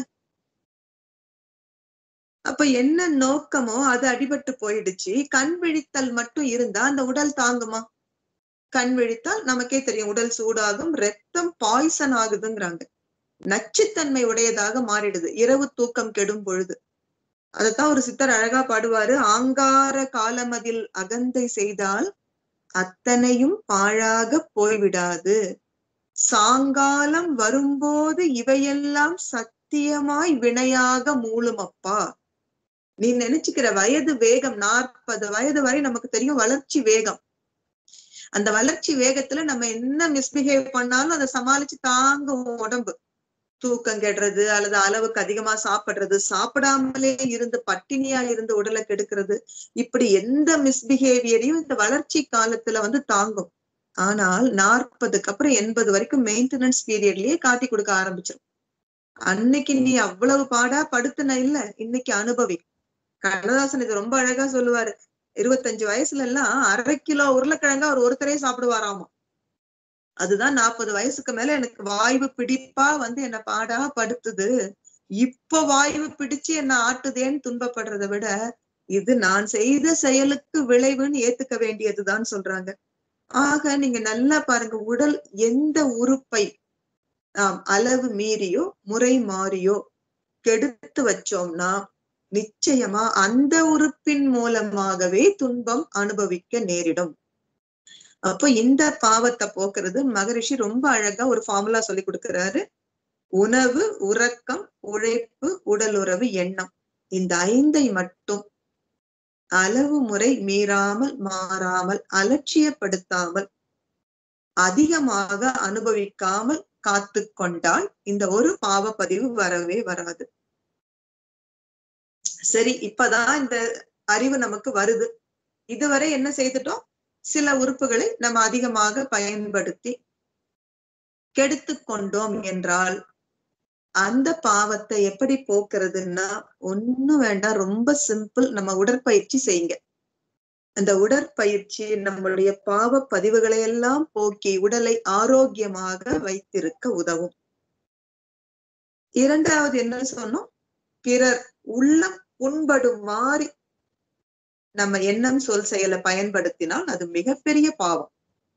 அப்ப என்ன நோக்கமோ அது அடிபட்டு போயிடுச்சு கண் விழித்தல் மட்டும் இருந்தா அந்த உடல் தாங்குமா கண் விழித்தால் நமக்கே தெரியும் உடல் சூடாகும் ரத்தம் பாய்சன் ஆகுதுங்கிறாங்க நச்சுத்தன்மை உடையதாக மாறிடுது இரவு தூக்கம் கெடும் பொழுது அதத்தான் ஒரு சித்தர் அழகா பாடுவாரு ஆங்கார காலமதில் அகந்தை செய்தால் அத்தனையும் பாழாக போய்விடாது சாங்காலம் வரும்போது இவையெல்லாம் சத்தியமாய் வினையாக மூழும் அப்பா நீ நினைச்சுக்கிற வயது வேகம் நாற்பது வயது வரை நமக்கு தெரியும் வளர்ச்சி வேகம் அந்த வளர்ச்சி வேகத்துல நம்ம என்ன மிஸ்பிஹேவ் பண்ணாலும் அதை சமாளிச்சு தாங்கும் உடம்பு தூக்கம் கெடுறது அல்லது அளவுக்கு அதிகமா சாப்பிடுறது சாப்பிடாமலே இருந்து பட்டினியா இருந்து உடலை கெடுக்கிறது இப்படி எந்த மிஸ்பிஹேவியரையும் இந்த வளர்ச்சி காலத்துல வந்து தாங்கும் ஆனால் நாற்பதுக்கு அப்புறம் எண்பது வரைக்கும் மெயின்டெனன்ஸ் பீரியட்லயே காட்டி கொடுக்க ஆரம்பிச்சிடும் அன்னைக்கு நீ அவ்வளவு பாடா படுத்துன இல்ல இன்னைக்கு அனுபவி கண்ணதாசன் இது ரொம்ப அழகா சொல்லுவாரு இருபத்தஞ்சு வயசுல எல்லாம் அரை கிலோ உருளைக்கிழங்கா அவர் ஒருத்தரே சாப்பிடுவாராமா அதுதான் நாற்பது வயசுக்கு மேல எனக்கு வாய்வு பிடிப்பா வந்து என்ன பாடா படுத்துது இப்ப வாய்வு பிடிச்சு என்ன ஆட்டுதேன்னு துன்பப்படுறதை விட இது நான் செய்த செயலுக்கு விளைவுன்னு ஏத்துக்க வேண்டியதுதான் சொல்றாங்க ஆக நீங்க நல்லா பாருங்க உடல் எந்த உறுப்பை ஆம் அளவு மீறியோ முறை மாறியோ கெடுத்து வச்சோம்னா நிச்சயமா அந்த உறுப்பின் மூலமாகவே துன்பம் அனுபவிக்க நேரிடும் அப்போ இந்த பாவத்தை போக்குறது மகரிஷி ரொம்ப அழகா ஒரு ஃபார்முலா சொல்லி கொடுக்கிறாரு உணவு உறக்கம் உழைப்பு உடல் உறவு எண்ணம் இந்த ஐந்தை மட்டும் அளவு முறை மீறாமல் மாறாமல் அலட்சியப்படுத்தாமல் அதிகமாக அனுபவிக்காமல் காத்து கொண்டால் இந்த ஒரு பாவப்பதிவு வரவே வராது சரி இப்பதான் இந்த அறிவு நமக்கு வருது இதுவரை என்ன செய்துட்டோம் சில உறுப்புகளை நம்ம அதிகமாக பயன்படுத்தி கெடுத்து கொண்டோம் என்றால் அந்த பாவத்தை எப்படி போக்குறதுன்னா ஒண்ணும் வேண்டாம் ரொம்ப சிம்பிள் நம்ம உடற்பயிற்சி செய்யுங்க அந்த உடற்பயிற்சி நம்மளுடைய பாவ பதிவுகளை எல்லாம் போக்கி உடலை ஆரோக்கியமாக வைத்திருக்க உதவும் இரண்டாவது என்ன சொன்னோம் பிறர் உள்ளம் புண்படும் மாறி நம்ம எண்ணம் சொல் செயலை பயன்படுத்தினால் அது மிகப்பெரிய பாவம்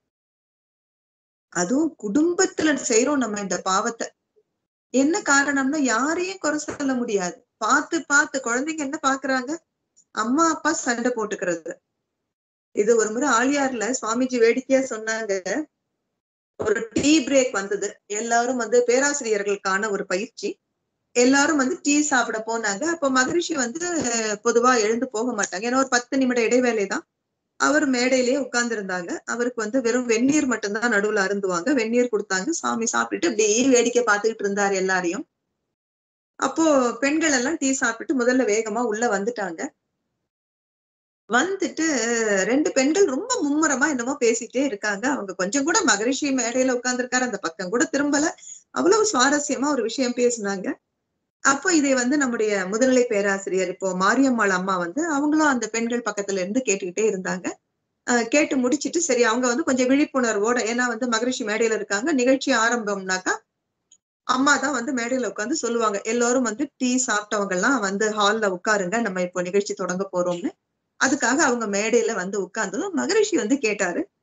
அதுவும் குடும்பத்துல செய்யறோம் நம்ம இந்த பாவத்தை என்ன காரணம்னா யாரையும் குறை சொல்ல முடியாது பார்த்து பார்த்து குழந்தைங்க என்ன பாக்குறாங்க அம்மா அப்பா சண்டை போட்டுக்கிறது இது ஒரு முறை ஆலியார்ல சுவாமிஜி வேடிக்கையா சொன்னாங்க ஒரு டீ பிரேக் வந்தது எல்லாரும் வந்து பேராசிரியர்களுக்கான ஒரு பயிற்சி எல்லாரும் வந்து டீ சாப்பிட போனாங்க அப்போ மகரிஷி வந்து பொதுவா எழுந்து போக மாட்டாங்க ஏன்னா ஒரு பத்து நிமிட இடைவேளை தான் அவர் மேடையிலேயே உட்கார்ந்து இருந்தாங்க அவருக்கு வந்து வெறும் வெந்நீர் மட்டும்தான் நடுவுல அருந்துவாங்க வெந்நீர் கொடுத்தாங்க சாமி சாப்பிட்டுட்டு அப்படியே வேடிக்கை பார்த்துக்கிட்டு இருந்தாரு எல்லாரையும் அப்போ பெண்கள் எல்லாம் டீ சாப்பிட்டு முதல்ல வேகமா உள்ள வந்துட்டாங்க வந்துட்டு ரெண்டு பெண்கள் ரொம்ப மும்முரமா என்னமோ பேசிட்டே இருக்காங்க அவங்க கொஞ்சம் கூட மகரிஷி மேடையில உட்கார்ந்துருக்காரு அந்த பக்கம் கூட திரும்பல அவ்வளவு சுவாரஸ்யமா ஒரு விஷயம் பேசினாங்க அப்போ இதை வந்து நம்முடைய முதுநிலை பேராசிரியர் இப்போ மாரியம்மாள் அம்மா வந்து அவங்களும் அந்த பெண்கள் பக்கத்துல இருந்து கேட்டுக்கிட்டே இருந்தாங்க கேட்டு முடிச்சிட்டு சரி அவங்க வந்து கொஞ்சம் விழிப்புணர்வோட ஏன்னா வந்து மகரிஷி மேடையில இருக்காங்க நிகழ்ச்சி ஆரம்பம்னாக்கா அம்மா தான் வந்து மேடையில உட்காந்து சொல்லுவாங்க எல்லாரும் வந்து டீ சாப்பிட்டவங்க எல்லாம் வந்து ஹால்ல உட்காருங்க நம்ம இப்போ நிகழ்ச்சி தொடங்க போறோம்னு அதுக்காக அவங்க மேடையில வந்து உட்கார்ந்ததும் மகரிஷி வந்து கேட்டாரு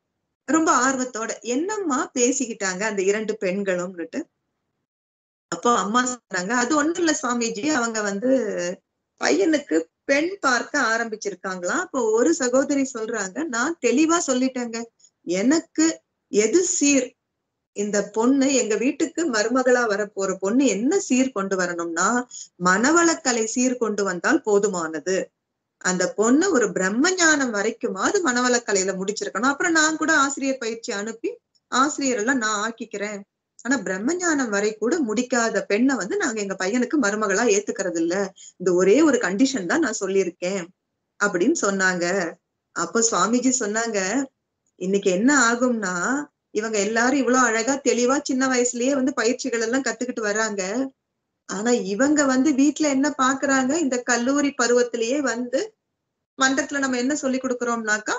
ரொம்ப ஆர்வத்தோட என்னம்மா பேசிக்கிட்டாங்க அந்த இரண்டு பெண்களும்னுட்டு அப்போ அம்மா சொன்னாங்க அது ஒண்ணும் இல்ல சுவாமிஜி அவங்க வந்து பையனுக்கு பெண் பார்க்க ஆரம்பிச்சிருக்காங்களாம் அப்போ ஒரு சகோதரி சொல்றாங்க நான் தெளிவா சொல்லிட்டேங்க எனக்கு எது சீர் இந்த பொண்ணு எங்க வீட்டுக்கு மருமகளா வர போற பொண்ணு என்ன சீர் கொண்டு வரணும்னா மனவளக்கலை சீர் கொண்டு வந்தால் போதுமானது அந்த பொண்ணு ஒரு பிரம்ம ஞானம் வரைக்குமாவது மனவளக்கலையில முடிச்சிருக்கணும் அப்புறம் நான் கூட ஆசிரியர் பயிற்சி அனுப்பி ஆசிரியர் எல்லாம் நான் ஆக்கிக்கிறேன் ஆனா பிரம்ம ஞானம் வரை கூட முடிக்காத பெண்ணை வந்து நாங்க எங்க பையனுக்கு மருமகளா ஏத்துக்கிறது இல்ல இந்த ஒரே ஒரு கண்டிஷன் தான் நான் சொல்லியிருக்கேன் அப்படின்னு சொன்னாங்க அப்போ சுவாமிஜி சொன்னாங்க இன்னைக்கு என்ன ஆகும்னா இவங்க எல்லாரும் இவ்வளவு அழகா தெளிவா சின்ன வயசுலயே வந்து பயிற்சிகள் எல்லாம் கத்துக்கிட்டு வர்றாங்க ஆனா இவங்க வந்து வீட்டுல என்ன பாக்குறாங்க இந்த கல்லூரி பருவத்திலேயே வந்து மன்றத்துல நம்ம என்ன சொல்லி கொடுக்கிறோம்னாக்கா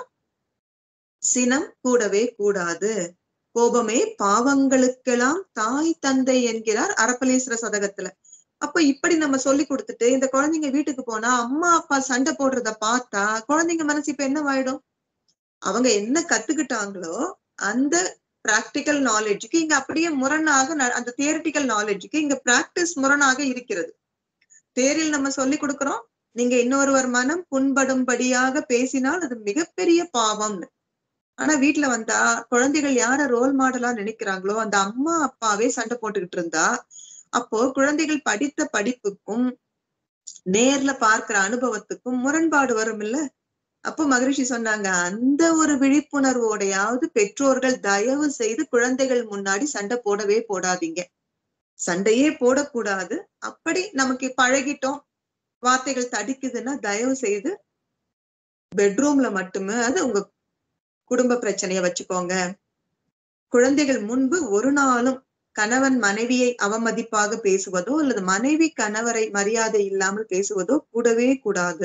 சினம் கூடவே கூடாது கோபமே பாவங்களுக்கெல்லாம் தாய் தந்தை என்கிறார் அரப்பலேஸ்வர சதகத்துல அப்ப இப்படி நம்ம சொல்லி கொடுத்துட்டு இந்த குழந்தைங்க வீட்டுக்கு போனா அம்மா அப்பா சண்டை போடுறத பார்த்தா குழந்தைங்க மனசு இப்ப என்ன ஆயிடும் அவங்க என்ன கத்துக்கிட்டாங்களோ அந்த பிராக்டிக்கல் நாலேஜுக்கு இங்க அப்படியே முரணாக அந்த தியரிட்டிக்கல் நாலேஜுக்கு இங்க பிராக்டிஸ் முரணாக இருக்கிறது தேரில் நம்ம சொல்லி கொடுக்கிறோம் நீங்க இன்னொருவர் மனம் புண்படும்படியாக பேசினால் அது மிகப்பெரிய பாவம்னு ஆனா வீட்டுல வந்தா குழந்தைகள் யார ரோல் மாடலா நினைக்கிறாங்களோ அந்த அம்மா அப்பாவே சண்டை போட்டுக்கிட்டு இருந்தா அப்போ குழந்தைகள் படித்த படிப்புக்கும் நேர்ல பார்க்கிற அனுபவத்துக்கும் முரண்பாடு வரும் இல்ல அப்போ மகரிஷி சொன்னாங்க அந்த ஒரு விழிப்புணர்வோடையாவது பெற்றோர்கள் தயவு செய்து குழந்தைகள் முன்னாடி சண்டை போடவே போடாதீங்க சண்டையே போடக்கூடாது அப்படி நமக்கு பழகிட்டோம் வார்த்தைகள் தடிக்குதுன்னா தயவு செய்து பெட்ரூம்ல மட்டுமே அது உங்க குடும்ப பிரச்சனைய வச்சுக்கோங்க குழந்தைகள் முன்பு ஒரு நாளும் கணவன் மனைவியை அவமதிப்பாக பேசுவதோ அல்லது மனைவி கணவரை மரியாதை இல்லாமல் பேசுவதோ கூடவே கூடாது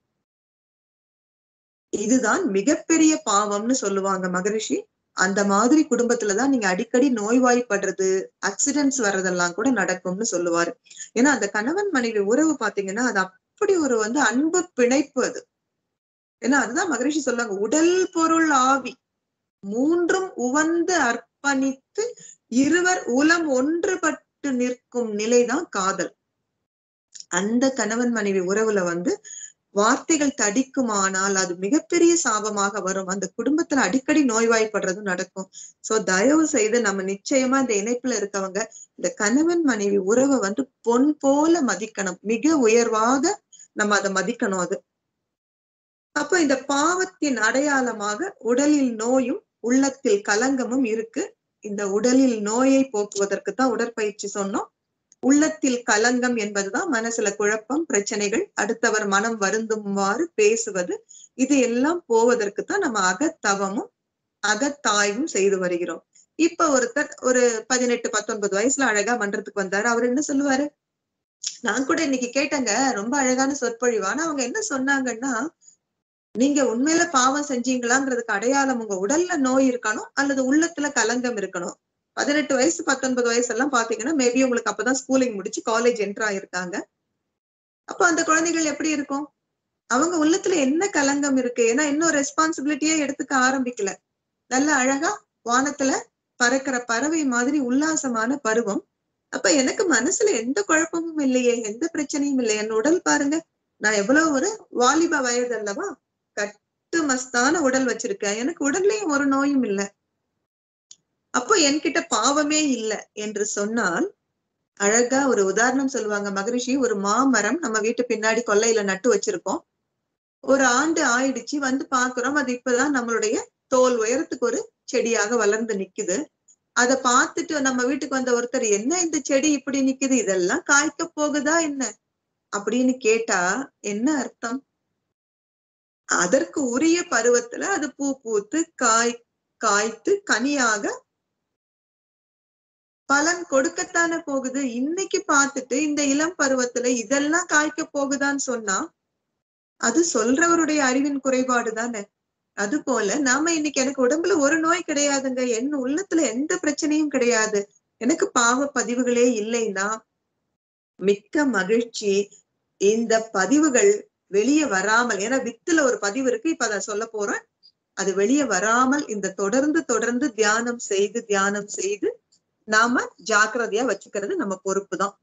இதுதான் மிகப்பெரிய பாவம்னு சொல்லுவாங்க மகரிஷி அந்த மாதிரி குடும்பத்துலதான் நீங்க அடிக்கடி நோய்வாய்ப்படுறது ஆக்சிடென்ட்ஸ் வர்றதெல்லாம் கூட நடக்கும்னு சொல்லுவாரு ஏன்னா அந்த கணவன் மனைவி உறவு பாத்தீங்கன்னா அது அப்படி ஒரு வந்து அன்பு பிணைப்பு அது ஏன்னா அதுதான் மகரிஷி சொல்லுவாங்க உடல் பொருள் ஆவி மூன்றும் உவந்து அர்ப்பணித்து இருவர் உலம் ஒன்றுபட்டு நிற்கும் நிலைதான் காதல் அந்த கணவன் மனைவி உறவுல வந்து வார்த்தைகள் தடிக்குமானால் அது மிகப்பெரிய சாபமாக வரும் அந்த குடும்பத்துல அடிக்கடி நோய்வாய்ப்படுறது நடக்கும் சோ தயவு செய்து நம்ம நிச்சயமா இந்த இணைப்புல இருக்கவங்க இந்த கணவன் மனைவி உறவை வந்து பொன் போல மதிக்கணும் மிக உயர்வாக நம்ம அதை மதிக்கணும் அது அப்ப இந்த பாவத்தின் அடையாளமாக உடலில் நோயும் உள்ளத்தில் கலங்கமும் இருக்கு இந்த உடலில் நோயை போக்குவதற்கு தான் உடற்பயிற்சி சொன்னோம் உள்ளத்தில் கலங்கம் என்பதுதான் மனசுல குழப்பம் பிரச்சனைகள் அடுத்தவர் மனம் வருந்துமாறு பேசுவது இது எல்லாம் போவதற்கு தான் நம்ம அகத்தவமும் அகத்தாய்வும் செய்து வருகிறோம் இப்ப ஒருத்தர் ஒரு பதினெட்டு பத்தொன்பது வயசுல அழகா மன்றத்துக்கு வந்தாரு அவர் என்ன சொல்லுவாரு நான் கூட இன்னைக்கு கேட்டேங்க ரொம்ப அழகான சொற்பொழிவு ஆனா அவங்க என்ன சொன்னாங்கன்னா நீங்க உண்மையில பாவம் செஞ்சீங்களாங்கிறதுக்கு அடையாளம் உங்க உடல்ல நோய் இருக்கணும் அல்லது உள்ளத்துல கலங்கம் இருக்கணும் பதினெட்டு வயசு பத்தொன்பது வயசு எல்லாம் பாத்தீங்கன்னா மேபி உங்களுக்கு அப்பதான் ஸ்கூலிங் முடிச்சு காலேஜ் என்டர் ஆயிருக்காங்க அப்ப அந்த குழந்தைகள் எப்படி இருக்கும் அவங்க உள்ளத்துல என்ன கலங்கம் இருக்கு ஏன்னா இன்னும் ரெஸ்பான்சிபிலிட்டியே எடுத்துக்க ஆரம்பிக்கல நல்ல அழகா வானத்துல பறக்கிற பறவை மாதிரி உல்லாசமான பருவம் அப்ப எனக்கு மனசுல எந்த குழப்பமும் இல்லையே எந்த பிரச்சனையும் இல்லை என் உடல் பாருங்க நான் எவ்வளவு ஒரு வாலிப வயது அல்லவா கட்டு மஸ்தான உடல் வச்சிருக்கேன் எனக்கு உடல்லயும் ஒரு நோயும் இல்லை அப்போ என்கிட்ட பாவமே இல்லை என்று சொன்னால் அழகா ஒரு உதாரணம் சொல்லுவாங்க மகரிஷி ஒரு மாமரம் நம்ம வீட்டு பின்னாடி கொல்லையில நட்டு வச்சிருக்கோம் ஒரு ஆண்டு ஆயிடுச்சு வந்து பாக்குறோம் அது இப்பதான் நம்மளுடைய தோல் உயரத்துக்கு ஒரு செடியாக வளர்ந்து நிக்குது அதை பார்த்துட்டு நம்ம வீட்டுக்கு வந்த ஒருத்தர் என்ன இந்த செடி இப்படி நிக்குது இதெல்லாம் காய்க்க போகுதா என்ன அப்படின்னு கேட்டா என்ன அர்த்தம் அதற்கு உரிய பருவத்துல அது பூ பூத்து காய் காய்த்து கனியாக பலன் கொடுக்கத்தானே போகுது இன்னைக்கு பார்த்துட்டு இந்த இளம் பருவத்துல இதெல்லாம் காய்க்க போகுதான்னு சொன்னா அது சொல்றவருடைய அறிவின் குறைபாடு தானே அது போல நாம இன்னைக்கு எனக்கு உடம்புல ஒரு நோய் கிடையாதுங்க என் உள்ளத்துல எந்த பிரச்சனையும் கிடையாது எனக்கு பாவ பதிவுகளே இல்லைன்னா மிக்க மகிழ்ச்சி இந்த பதிவுகள் வெளியே வராமல் ஏன்னா வித்துல ஒரு பதிவு இருக்கு இப்ப அதை சொல்ல போறேன் அது வெளியே வராமல் இந்த தொடர்ந்து தொடர்ந்து தியானம் செய்து தியானம் செய்து நாம ஜாக்கிரதையா வச்சுக்கிறது நம்ம பொறுப்பு தான்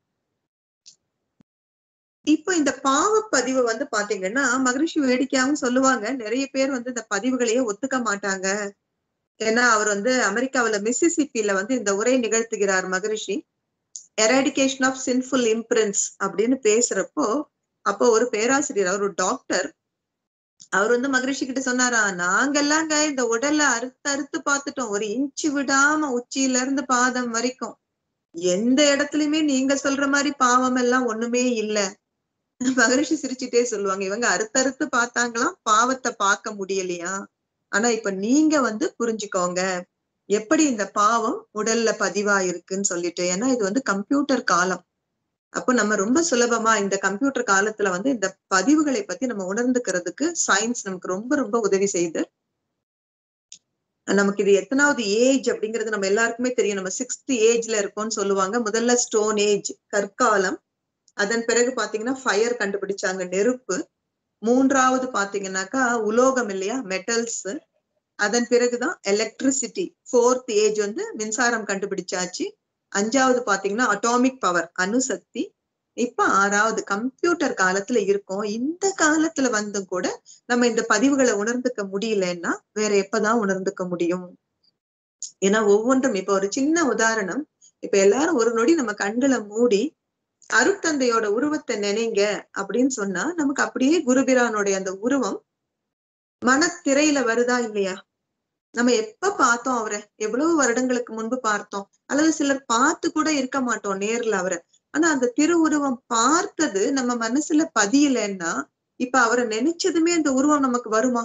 இப்போ இந்த பாவ பதிவு வந்து பாத்தீங்கன்னா மகரிஷி வேடிக்கையாவும் சொல்லுவாங்க நிறைய பேர் வந்து இந்த பதிவுகளையே ஒத்துக்க மாட்டாங்க ஏன்னா அவர் வந்து அமெரிக்காவுல மிசிசிப்பில வந்து இந்த உரை நிகழ்த்துகிறார் Maharishi eradication of sinful imprints அப்படின்னு பேசுறப்போ அப்போ ஒரு பேராசிரியர் அவர் ஒரு டாக்டர் அவர் வந்து மகரிஷி கிட்ட சொன்னாரா நாங்கெல்லாங்க இந்த உடல்ல அறுத்து அறுத்து பார்த்துட்டோம் ஒரு இன்ச்சு விடாம உச்சியில இருந்து பாதம் வரைக்கும் எந்த இடத்துலயுமே நீங்க சொல்ற மாதிரி பாவம் எல்லாம் ஒண்ணுமே இல்ல மகரிஷி சிரிச்சுட்டே சொல்லுவாங்க இவங்க அறுத்தறுத்து பார்த்தாங்களாம் பாவத்தை பார்க்க முடியலையா ஆனா இப்ப நீங்க வந்து புரிஞ்சுக்கோங்க எப்படி இந்த பாவம் உடல்ல பதிவா இருக்குன்னு சொல்லிட்டு ஏன்னா இது வந்து கம்ப்யூட்டர் காலம் அப்போ நம்ம ரொம்ப சுலபமா இந்த கம்ப்யூட்டர் காலத்துல வந்து இந்த பதிவுகளை பத்தி நம்ம உணர்ந்துக்கிறதுக்கு சயின்ஸ் நமக்கு ரொம்ப ரொம்ப உதவி செய்யுது நமக்கு இது எத்தனாவது ஏஜ் அப்படிங்கிறது நம்ம எல்லாருக்குமே தெரியும் நம்ம சிக்ஸ்த் ஏஜ்ல இருக்கோம்னு சொல்லுவாங்க முதல்ல ஸ்டோன் ஏஜ் கற்காலம் அதன் பிறகு பாத்தீங்கன்னா ஃபயர் கண்டுபிடிச்சாங்க நெருப்பு மூன்றாவது பாத்தீங்கன்னாக்கா உலோகம் இல்லையா மெட்டல்ஸ் அதன் பிறகுதான் எலக்ட்ரிசிட்டி ஃபோர்த் ஏஜ் வந்து மின்சாரம் கண்டுபிடிச்சாச்சு அஞ்சாவது பாத்தீங்கன்னா அட்டாமிக் பவர் அணுசக்தி இப்ப ஆறாவது கம்ப்யூட்டர் காலத்துல இருக்கோம் இந்த காலத்துல வந்தும் கூட நம்ம இந்த பதிவுகளை உணர்ந்துக்க முடியலன்னா வேற எப்பதான் உணர்ந்துக்க முடியும் ஏன்னா ஒவ்வொன்றும் இப்ப ஒரு சின்ன உதாரணம் இப்ப எல்லாரும் ஒரு நொடி நம்ம கண்களை மூடி அருட்தந்தையோட உருவத்தை நினைங்க அப்படின்னு சொன்னா நமக்கு அப்படியே குருபிரானுடைய அந்த உருவம் மனத்திரையில வருதா இல்லையா நம்ம எப்ப பார்த்தோம் அவரை எவ்வளவு வருடங்களுக்கு முன்பு பார்த்தோம் அல்லது சிலர் பார்த்து கூட இருக்க மாட்டோம் நேர்ல அவரை ஆனா அந்த திருவுருவம் பார்த்தது நம்ம மனசுல பதியலன்னா இப்ப அவரை நினைச்சதுமே அந்த உருவம் நமக்கு வருமா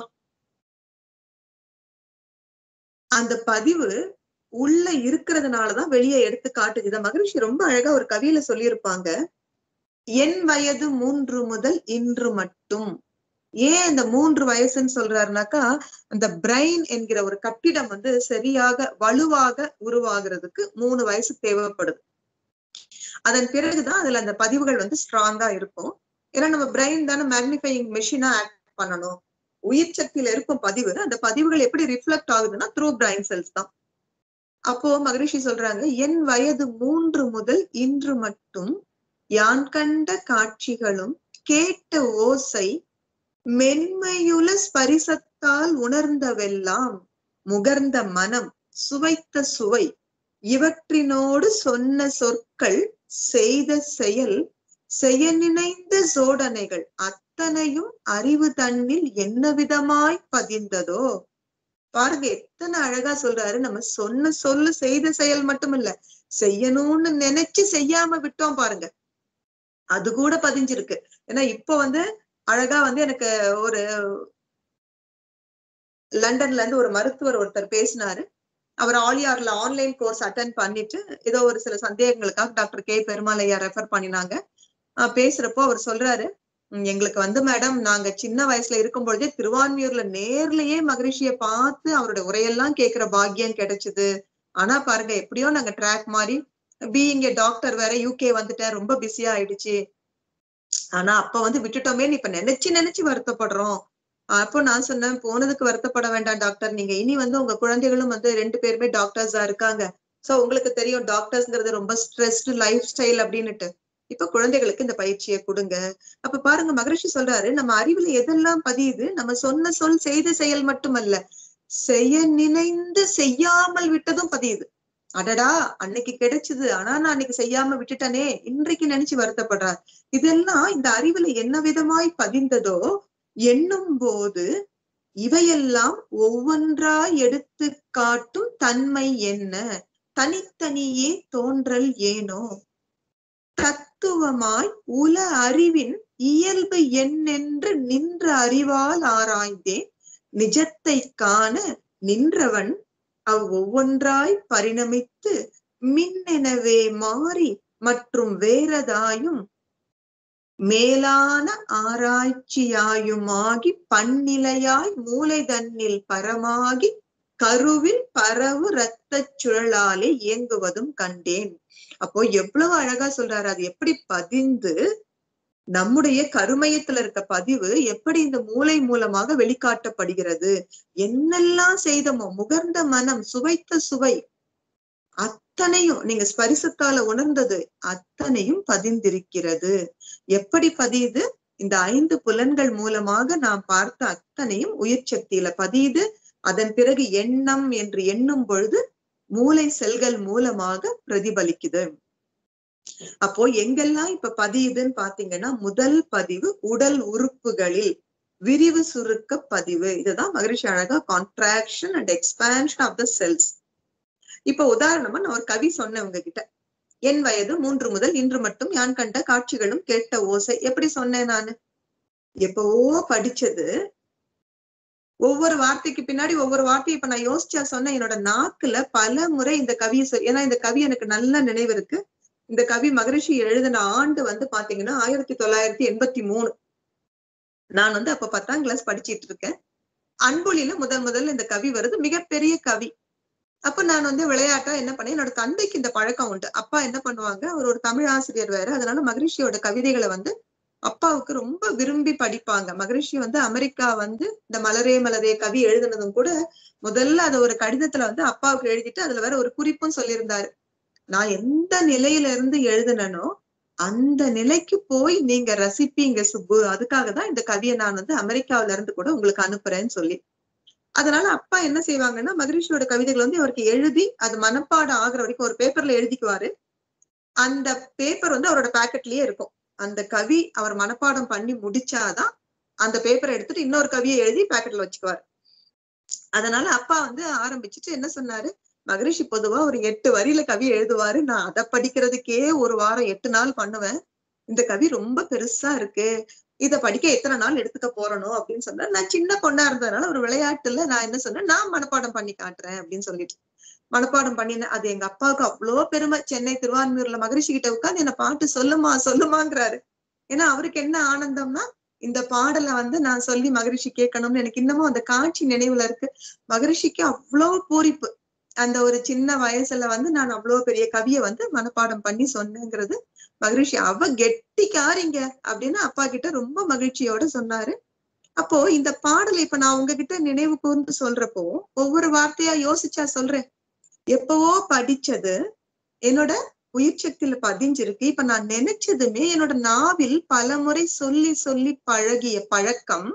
அந்த பதிவு உள்ள இருக்கிறதுனாலதான் வெளியே எடுத்து காட்டுது இத மகிழ்ச்சி ரொம்ப அழகா ஒரு கவியில சொல்லியிருப்பாங்க என் வயது மூன்று முதல் இன்று மட்டும் ஏன் இந்த மூன்று வயசுன்னு சொல்றாருனாக்கா அந்த பிரெயின் என்கிற ஒரு கட்டிடம் வந்து சரியாக வலுவாக உருவாகிறதுக்கு மூணு வயசு தேவைப்படுது அதன் பிறகுதான் அதுல அந்த பதிவுகள் வந்து ஸ்ட்ராங்கா இருக்கும் ஏன்னா நம்ம பிரெயின் தானே மேக்னிஃபையிங் மெஷினா ஆக்ட் பண்ணணும் உயிர் சக்தியில இருக்கும் பதிவு அந்த பதிவுகள் எப்படி ரிஃப்ளெக்ட் ஆகுதுன்னா த்ரூ பிரைன் செல்ஸ் தான் அப்போ மகரிஷி சொல்றாங்க என் வயது மூன்று முதல் இன்று மட்டும் யான் கண்ட காட்சிகளும் கேட்ட ஓசை மென்மையுல ஸ்பரிசத்தால் உணர்ந்தவெல்லாம் முகர்ந்த மனம் சுவைத்த சுவை இவற்றினோடு சொன்ன சொற்கள் செய்த செயல் செய்ய நினைந்த சோடனைகள் அத்தனையும் அறிவு தன்னில் என்ன விதமாய் பதிந்ததோ பாருங்க எத்தனை அழகா சொல்றாரு நம்ம சொன்ன சொல்லு செய்த செயல் மட்டும் இல்ல செய்யணும்னு நினைச்சு செய்யாம விட்டோம் பாருங்க அது கூட பதிஞ்சிருக்கு ஏன்னா இப்ப வந்து அழகா வந்து எனக்கு ஒரு லண்டன்ல இருந்து ஒரு மருத்துவர் ஒருத்தர் பேசினாரு அவர் ஆலியார்ல ஆன்லைன் கோர்ஸ் அட்டன் பண்ணிட்டு ஏதோ ஒரு சில சந்தேகங்களுக்காக டாக்டர் கே பெருமாள் ஐயா ரெஃபர் பண்ணினாங்க பேசுறப்போ அவர் சொல்றாரு எங்களுக்கு வந்து மேடம் நாங்க சின்ன வயசுல இருக்கும் பொழுதே திருவான்மியூர்ல நேர்லயே மகரிஷிய பார்த்து அவரோட உரையெல்லாம் கேட்கிற பாக்கியம் கிடைச்சது ஆனா பாருங்க எப்படியோ நாங்க ட்ராக் மாதிரி பி இங்க டாக்டர் வேற யூகே வந்துட்டேன் ரொம்ப பிஸியா ஆயிடுச்சு ஆனா அப்ப வந்து விட்டுட்டோமே இப்ப நினைச்சு நினைச்சு வருத்தப்படுறோம் அப்போ நான் சொன்னேன் போனதுக்கு வருத்தப்பட வேண்டாம் டாக்டர் நீங்க இனி வந்து உங்க குழந்தைகளும் வந்து ரெண்டு பேருமே டாக்டர்ஸா இருக்காங்க சோ உங்களுக்கு தெரியும் டாக்டர்ஸ்ங்கிறது ரொம்ப ஸ்ட்ரெஸ்டு லைஃப் ஸ்டைல் அப்படின்னுட்டு இப்ப குழந்தைகளுக்கு இந்த பயிற்சியை கொடுங்க அப்ப பாருங்க மகரிஷி சொல்றாரு நம்ம அறிவுல எதெல்லாம் பதியுது நம்ம சொன்ன சொல் செய்த செயல் மட்டுமல்ல செய்ய நினைந்து செய்யாமல் விட்டதும் பதியுது அடடா அன்னைக்கு கிடைச்சது ஆனா நான் அன்னைக்கு செய்யாம விட்டுட்டனே இன்றைக்கு நினைச்சு வருத்தப்படுறார் இதெல்லாம் இந்த அறிவுல என்ன விதமாய் பதிந்ததோ எண்ணும் போது இவையெல்லாம் ஒவ்வொன்றாய் எடுத்து காட்டும் தன்மை என்ன தனித்தனியே தோன்றல் ஏனோ தத்துவமாய் உல அறிவின் இயல்பு என்னென்று நின்ற அறிவால் ஆராய்ந்தேன் நிஜத்தை காண நின்றவன் அவ் ஒவ்வொன்றாய் பரிணமித்து மின்னெனவே மாறி மற்றும் வேறதாயும் மேலான ஆராய்ச்சியாயுமாகி பன்னிலையாய் மூளை தன்னில் பரமாகி கருவில் பரவு இரத்த சுழலாலே இயங்குவதும் கண்டேன் அப்போ எவ்வளவு அழகா சொல்றாரு அது எப்படி பதிந்து நம்முடைய கருமையத்துல இருக்க பதிவு எப்படி இந்த மூளை மூலமாக வெளிக்காட்டப்படுகிறது என்னெல்லாம் செய்தமோ முகர்ந்த மனம் சுவைத்த சுவை அத்தனையும் நீங்க ஸ்பரிசத்தால உணர்ந்தது அத்தனையும் பதிந்திருக்கிறது எப்படி பதியுது இந்த ஐந்து புலன்கள் மூலமாக நாம் பார்த்த அத்தனையும் உயிர் சக்தியில பதியுது அதன் பிறகு எண்ணம் என்று எண்ணும் பொழுது மூளை செல்கள் மூலமாக பிரதிபலிக்குது அப்போ எங்கெல்லாம் இப்ப பதியுதுன்னு பாத்தீங்கன்னா முதல் பதிவு உடல் உறுப்புகளில் விரிவு சுருக்க பதிவு இதுதான் மகரிஷி அழகா contraction and expansion of the cells இப்ப உதாரணமா நான் ஒரு கவி சொன்னேன் உங்ககிட்ட என் வயது மூன்று முதல் இன்று மட்டும் யான் கண்ட காட்சிகளும் கேட்ட ஓசை எப்படி சொன்னேன் நானு எப்பவோ படிச்சது ஒவ்வொரு வார்த்தைக்கு பின்னாடி ஒவ்வொரு வார்த்தையும் இப்ப நான் யோசிச்சா சொன்னேன் என்னோட நாக்குல பல முறை இந்த கவியை சொல் ஏன்னா இந்த கவி எனக்கு நல்ல நினைவு இருக்கு இந்த கவி மகரிஷி எழுதின ஆண்டு வந்து பாத்தீங்கன்னா ஆயிரத்தி தொள்ளாயிரத்தி எண்பத்தி மூணு நான் வந்து அப்ப பத்தாம் கிளாஸ் படிச்சிட்டு இருக்கேன் அன்பொழியில முதல் முதல்ல இந்த கவி வருது மிகப்பெரிய கவி அப்ப நான் வந்து விளையாட்டா என்ன பண்ணேன் என்னோட தந்தைக்கு இந்த பழக்கம் உண்டு அப்பா என்ன பண்ணுவாங்க அவர் ஒரு தமிழ் ஆசிரியர் வேற அதனால மகரிஷியோட கவிதைகளை வந்து அப்பாவுக்கு ரொம்ப விரும்பி படிப்பாங்க மகரிஷி வந்து அமெரிக்கா வந்து இந்த மலரே மலரே கவி எழுதுனதும் கூட முதல்ல அதை ஒரு கடிதத்துல வந்து அப்பாவுக்கு எழுதிட்டு அதுல வேற ஒரு குறிப்பும் சொல்லியிருந்தாரு நான் எந்த நிலையில இருந்து எழுதுனனோ அந்த நிலைக்கு போய் நீங்க ரசிப்பீங்க சுப்பு அதுக்காக தான் இந்த கவியை நான் வந்து அமெரிக்காவில இருந்து கூட உங்களுக்கு அனுப்புறேன்னு சொல்லி அதனால அப்பா என்ன செய்வாங்கன்னா மகரிஷியோட கவிதைகள் வந்து அவருக்கு எழுதி அது மனப்பாடம் ஆகுற வரைக்கும் ஒரு பேப்பர்ல எழுதிக்குவாரு அந்த பேப்பர் வந்து அவரோட பாக்கெட்லயே இருக்கும் அந்த கவி அவர் மனப்பாடம் பண்ணி முடிச்சாதான் அந்த பேப்பரை எடுத்துட்டு இன்னொரு கவியை எழுதி பாக்கெட்ல வச்சுக்குவாரு அதனால அப்பா வந்து ஆரம்பிச்சுட்டு என்ன சொன்னாரு மகரிஷி பொதுவா ஒரு எட்டு வரியில கவி எழுதுவாரு நான் அதை படிக்கிறதுக்கே ஒரு வாரம் எட்டு நாள் பண்ணுவேன் இந்த கவி ரொம்ப பெருசா இருக்கு இத படிக்க எத்தனை நாள் எடுத்துக்க போறணும் அப்படின்னு சொன்னா நான் சின்ன பொண்ணா இருந்ததுனால ஒரு விளையாட்டுல நான் என்ன சொன்னேன் நான் மனப்பாடம் பண்ணி காட்டுறேன் அப்படின்னு சொல்லிட்டு மனப்பாடம் பண்ணினேன் அது எங்க அப்பாவுக்கு அவ்வளோ பெருமை சென்னை திருவான்மூர்ல மகரிஷி கிட்ட உட்காந்து என்ன பாட்டு சொல்லுமா சொல்லுமாங்கிறாரு ஏன்னா அவருக்கு என்ன ஆனந்தம்னா இந்த பாடலை வந்து நான் சொல்லி மகரிஷி கேட்கணும்னு எனக்கு இன்னமும் அந்த காட்சி நினைவுல இருக்கு மகரிஷிக்கு அவ்வளோ பூரிப்பு அந்த ஒரு சின்ன வயசுல வந்து நான் அவ்வளவு பெரிய கவியை வந்து மனப்பாடம் பண்ணி சொன்னேங்கிறது மகிழ்ச்சி அவ கெட்டிக்காரிங்க அப்படின்னு அப்பா கிட்ட ரொம்ப மகிழ்ச்சியோட சொன்னாரு அப்போ இந்த பாடலை இப்ப நான் உங்ககிட்ட நினைவு கூர்ந்து சொல்றப்போ ஒவ்வொரு வார்த்தையா யோசிச்சா சொல்றேன் எப்பவோ படிச்சது என்னோட உயிர் சக்தியில பதிஞ்சிருக்கு இப்ப நான் நினைச்சதுமே என்னோட நாவில் பல முறை சொல்லி சொல்லி பழகிய பழக்கம்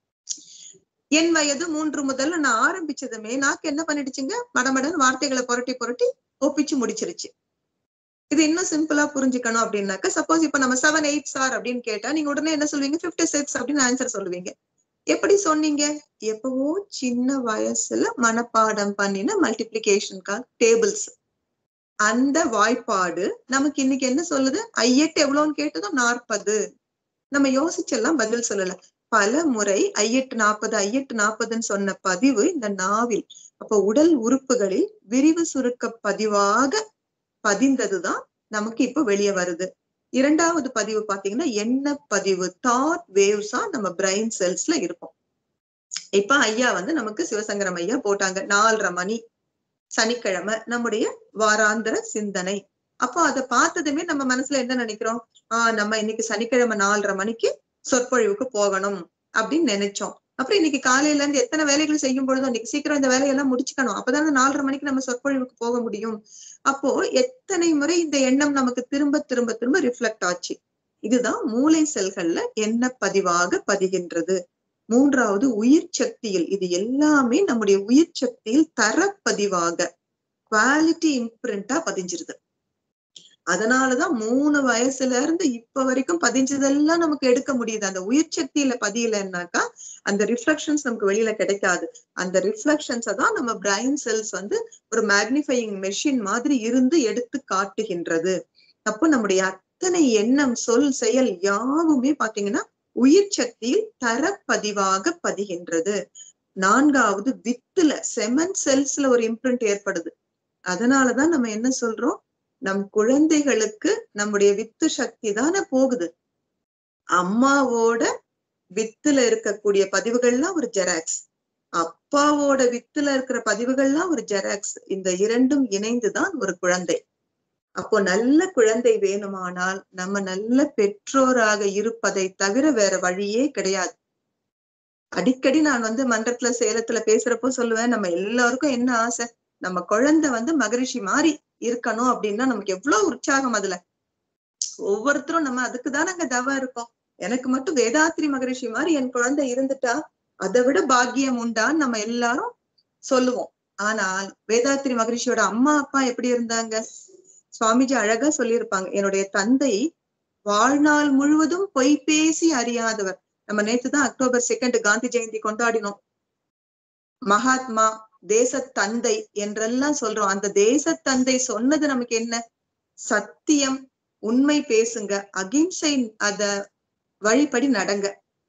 என் வயது மூன்று முதல்ல நான் ஆரம்பிச்சதுமே நாக்கு என்ன பண்ணிடுச்சுங்க மடமடன் வார்த்தைகளை புரட்டி புரட்டி ஒப்பிச்சு முடிச்சிருச்சு இது இன்னும் சிம்பிளா புரிஞ்சுக்கணும் அப்படின்னாக்க சப்போஸ் இப்ப நம்ம செவன் எயிட் சார் அப்படின்னு கேட்டா நீங்க உடனே என்ன சொல்லுவீங்க பிப்டி சிக்ஸ் அப்படின்னு ஆன்சர் சொல்லுவீங்க எப்படி சொன்னீங்க எப்பவோ சின்ன வயசுல மனப்பாடம் பண்ணின மல்டிபிளிகேஷனுக்காக டேபிள்ஸ் அந்த வாய்ப்பாடு நமக்கு இன்னைக்கு என்ன சொல்லுது ஐயெட்டு எவ்வளவுன்னு கேட்டதும் நாற்பது நம்ம யோசிச்செல்லாம் பதில் சொல்லல பல முறை ஐயெட்டு நாற்பது ஐயெட்டு நாற்பதுன்னு சொன்ன பதிவு இந்த நாவில் அப்போ உடல் உறுப்புகளில் விரிவு சுருக்க பதிவாக பதிந்ததுதான் நமக்கு இப்ப வெளியே வருது இரண்டாவது பதிவு பாத்தீங்கன்னா என்ன பதிவு தாட் வேவ்ஸா நம்ம பிரெயின் செல்ஸ்ல இருக்கும் இப்ப ஐயா வந்து நமக்கு சிவசங்கரம் ஐயா போட்டாங்க நாலரை மணி சனிக்கிழமை நம்முடைய வாராந்திர சிந்தனை அப்போ அதை பார்த்ததுமே நம்ம மனசுல என்ன நினைக்கிறோம் ஆஹ் நம்ம இன்னைக்கு சனிக்கிழமை நாலரை மணிக்கு சொற்பொழிவுக்கு போகணும் அப்படின்னு நினைச்சோம் அப்புறம் இன்னைக்கு காலையில இருந்து எத்தனை வேலைகள் செய்யும் பொழுதும் இன்னைக்கு சீக்கிரம் இந்த வேலையெல்லாம் முடிச்சுக்கணும் அப்பதான் நாலரை மணிக்கு நம்ம சொற்பொழிவுக்கு போக முடியும் அப்போ எத்தனை முறை இந்த எண்ணம் நமக்கு திரும்ப திரும்ப திரும்ப ரிஃப்ளெக்ட் ஆச்சு இதுதான் மூளை செல்கள்ல என்ன பதிவாக பதிகின்றது மூன்றாவது உயிர் சக்தியில் இது எல்லாமே நம்முடைய உயிர் சக்தியில் தரப்பதிவாக குவாலிட்டி இம்ப்ரிண்டா பதிஞ்சிருது அதனாலதான் மூணு வயசுல இருந்து இப்ப வரைக்கும் பதிஞ்சதெல்லாம் நமக்கு எடுக்க முடியுது அந்த உயிர் சக்தியில பதியலன்னாக்கா அந்த ரிஃப்ளெக்ஷன்ஸ் நமக்கு வெளியில கிடைக்காது அந்த ரிஃப்ளெக்ஷன்ஸை தான் நம்ம பிரைன் செல்ஸ் வந்து ஒரு மேக்னிஃபையிங் மெஷின் மாதிரி இருந்து எடுத்து காட்டுகின்றது அப்போ நம்முடைய அத்தனை எண்ணம் சொல் செயல் யாவுமே பாத்தீங்கன்னா உயிர் சக்தியில் தரப்பதிவாக பதிகின்றது நான்காவது வித்துல செமன் செல்ஸ்ல ஒரு இம்ப்ரிண்ட் ஏற்படுது அதனாலதான் நம்ம என்ன சொல்றோம் நம் குழந்தைகளுக்கு நம்முடைய வித்து சக்தி தானே போகுது அம்மாவோட வித்துல இருக்கக்கூடிய பதிவுகள்லாம் ஒரு ஜெராக்ஸ் அப்பாவோட வித்துல இருக்கிற பதிவுகள்லாம் ஒரு ஜெராக்ஸ் இந்த இரண்டும் இணைந்துதான் ஒரு குழந்தை அப்போ நல்ல குழந்தை வேணுமானால் நம்ம நல்ல பெற்றோராக இருப்பதை தவிர வேற வழியே கிடையாது அடிக்கடி நான் வந்து மன்றத்துல சேலத்துல பேசுறப்போ சொல்லுவேன் நம்ம எல்லாருக்கும் என்ன ஆசை நம்ம குழந்தை வந்து மகரிஷி மாதிரி இருக்கணும் அப்படின்னா நமக்கு எவ்வளவு உற்சாகம் அதுல ஒவ்வொருத்தரும் நம்ம அதுக்கு தான் நாங்க தவம் இருக்கோம் எனக்கு மட்டும் வேதாத்ரி மகரிஷி மாதிரி என் குழந்தை இருந்துட்டா அதை விட பாக்கியம் உண்டான்னு நம்ம எல்லாரும் சொல்லுவோம் ஆனால் வேதாத்ரி மகரிஷியோட அம்மா அப்பா எப்படி இருந்தாங்க சுவாமிஜி அழகா சொல்லியிருப்பாங்க என்னுடைய தந்தை வாழ்நாள் முழுவதும் பொய் பேசி அறியாதவர் நம்ம நேத்து தான் அக்டோபர் செகண்ட் காந்தி ஜெயந்தி கொண்டாடினோம் மகாத்மா தேச தந்தை என்றெல்லாம் சொல்றோம் அந்த தேச தந்தை சொன்னது நமக்கு என்ன சத்தியம் உண்மை பேசுங்க அகிம்சை அத வழிபடி நடங்க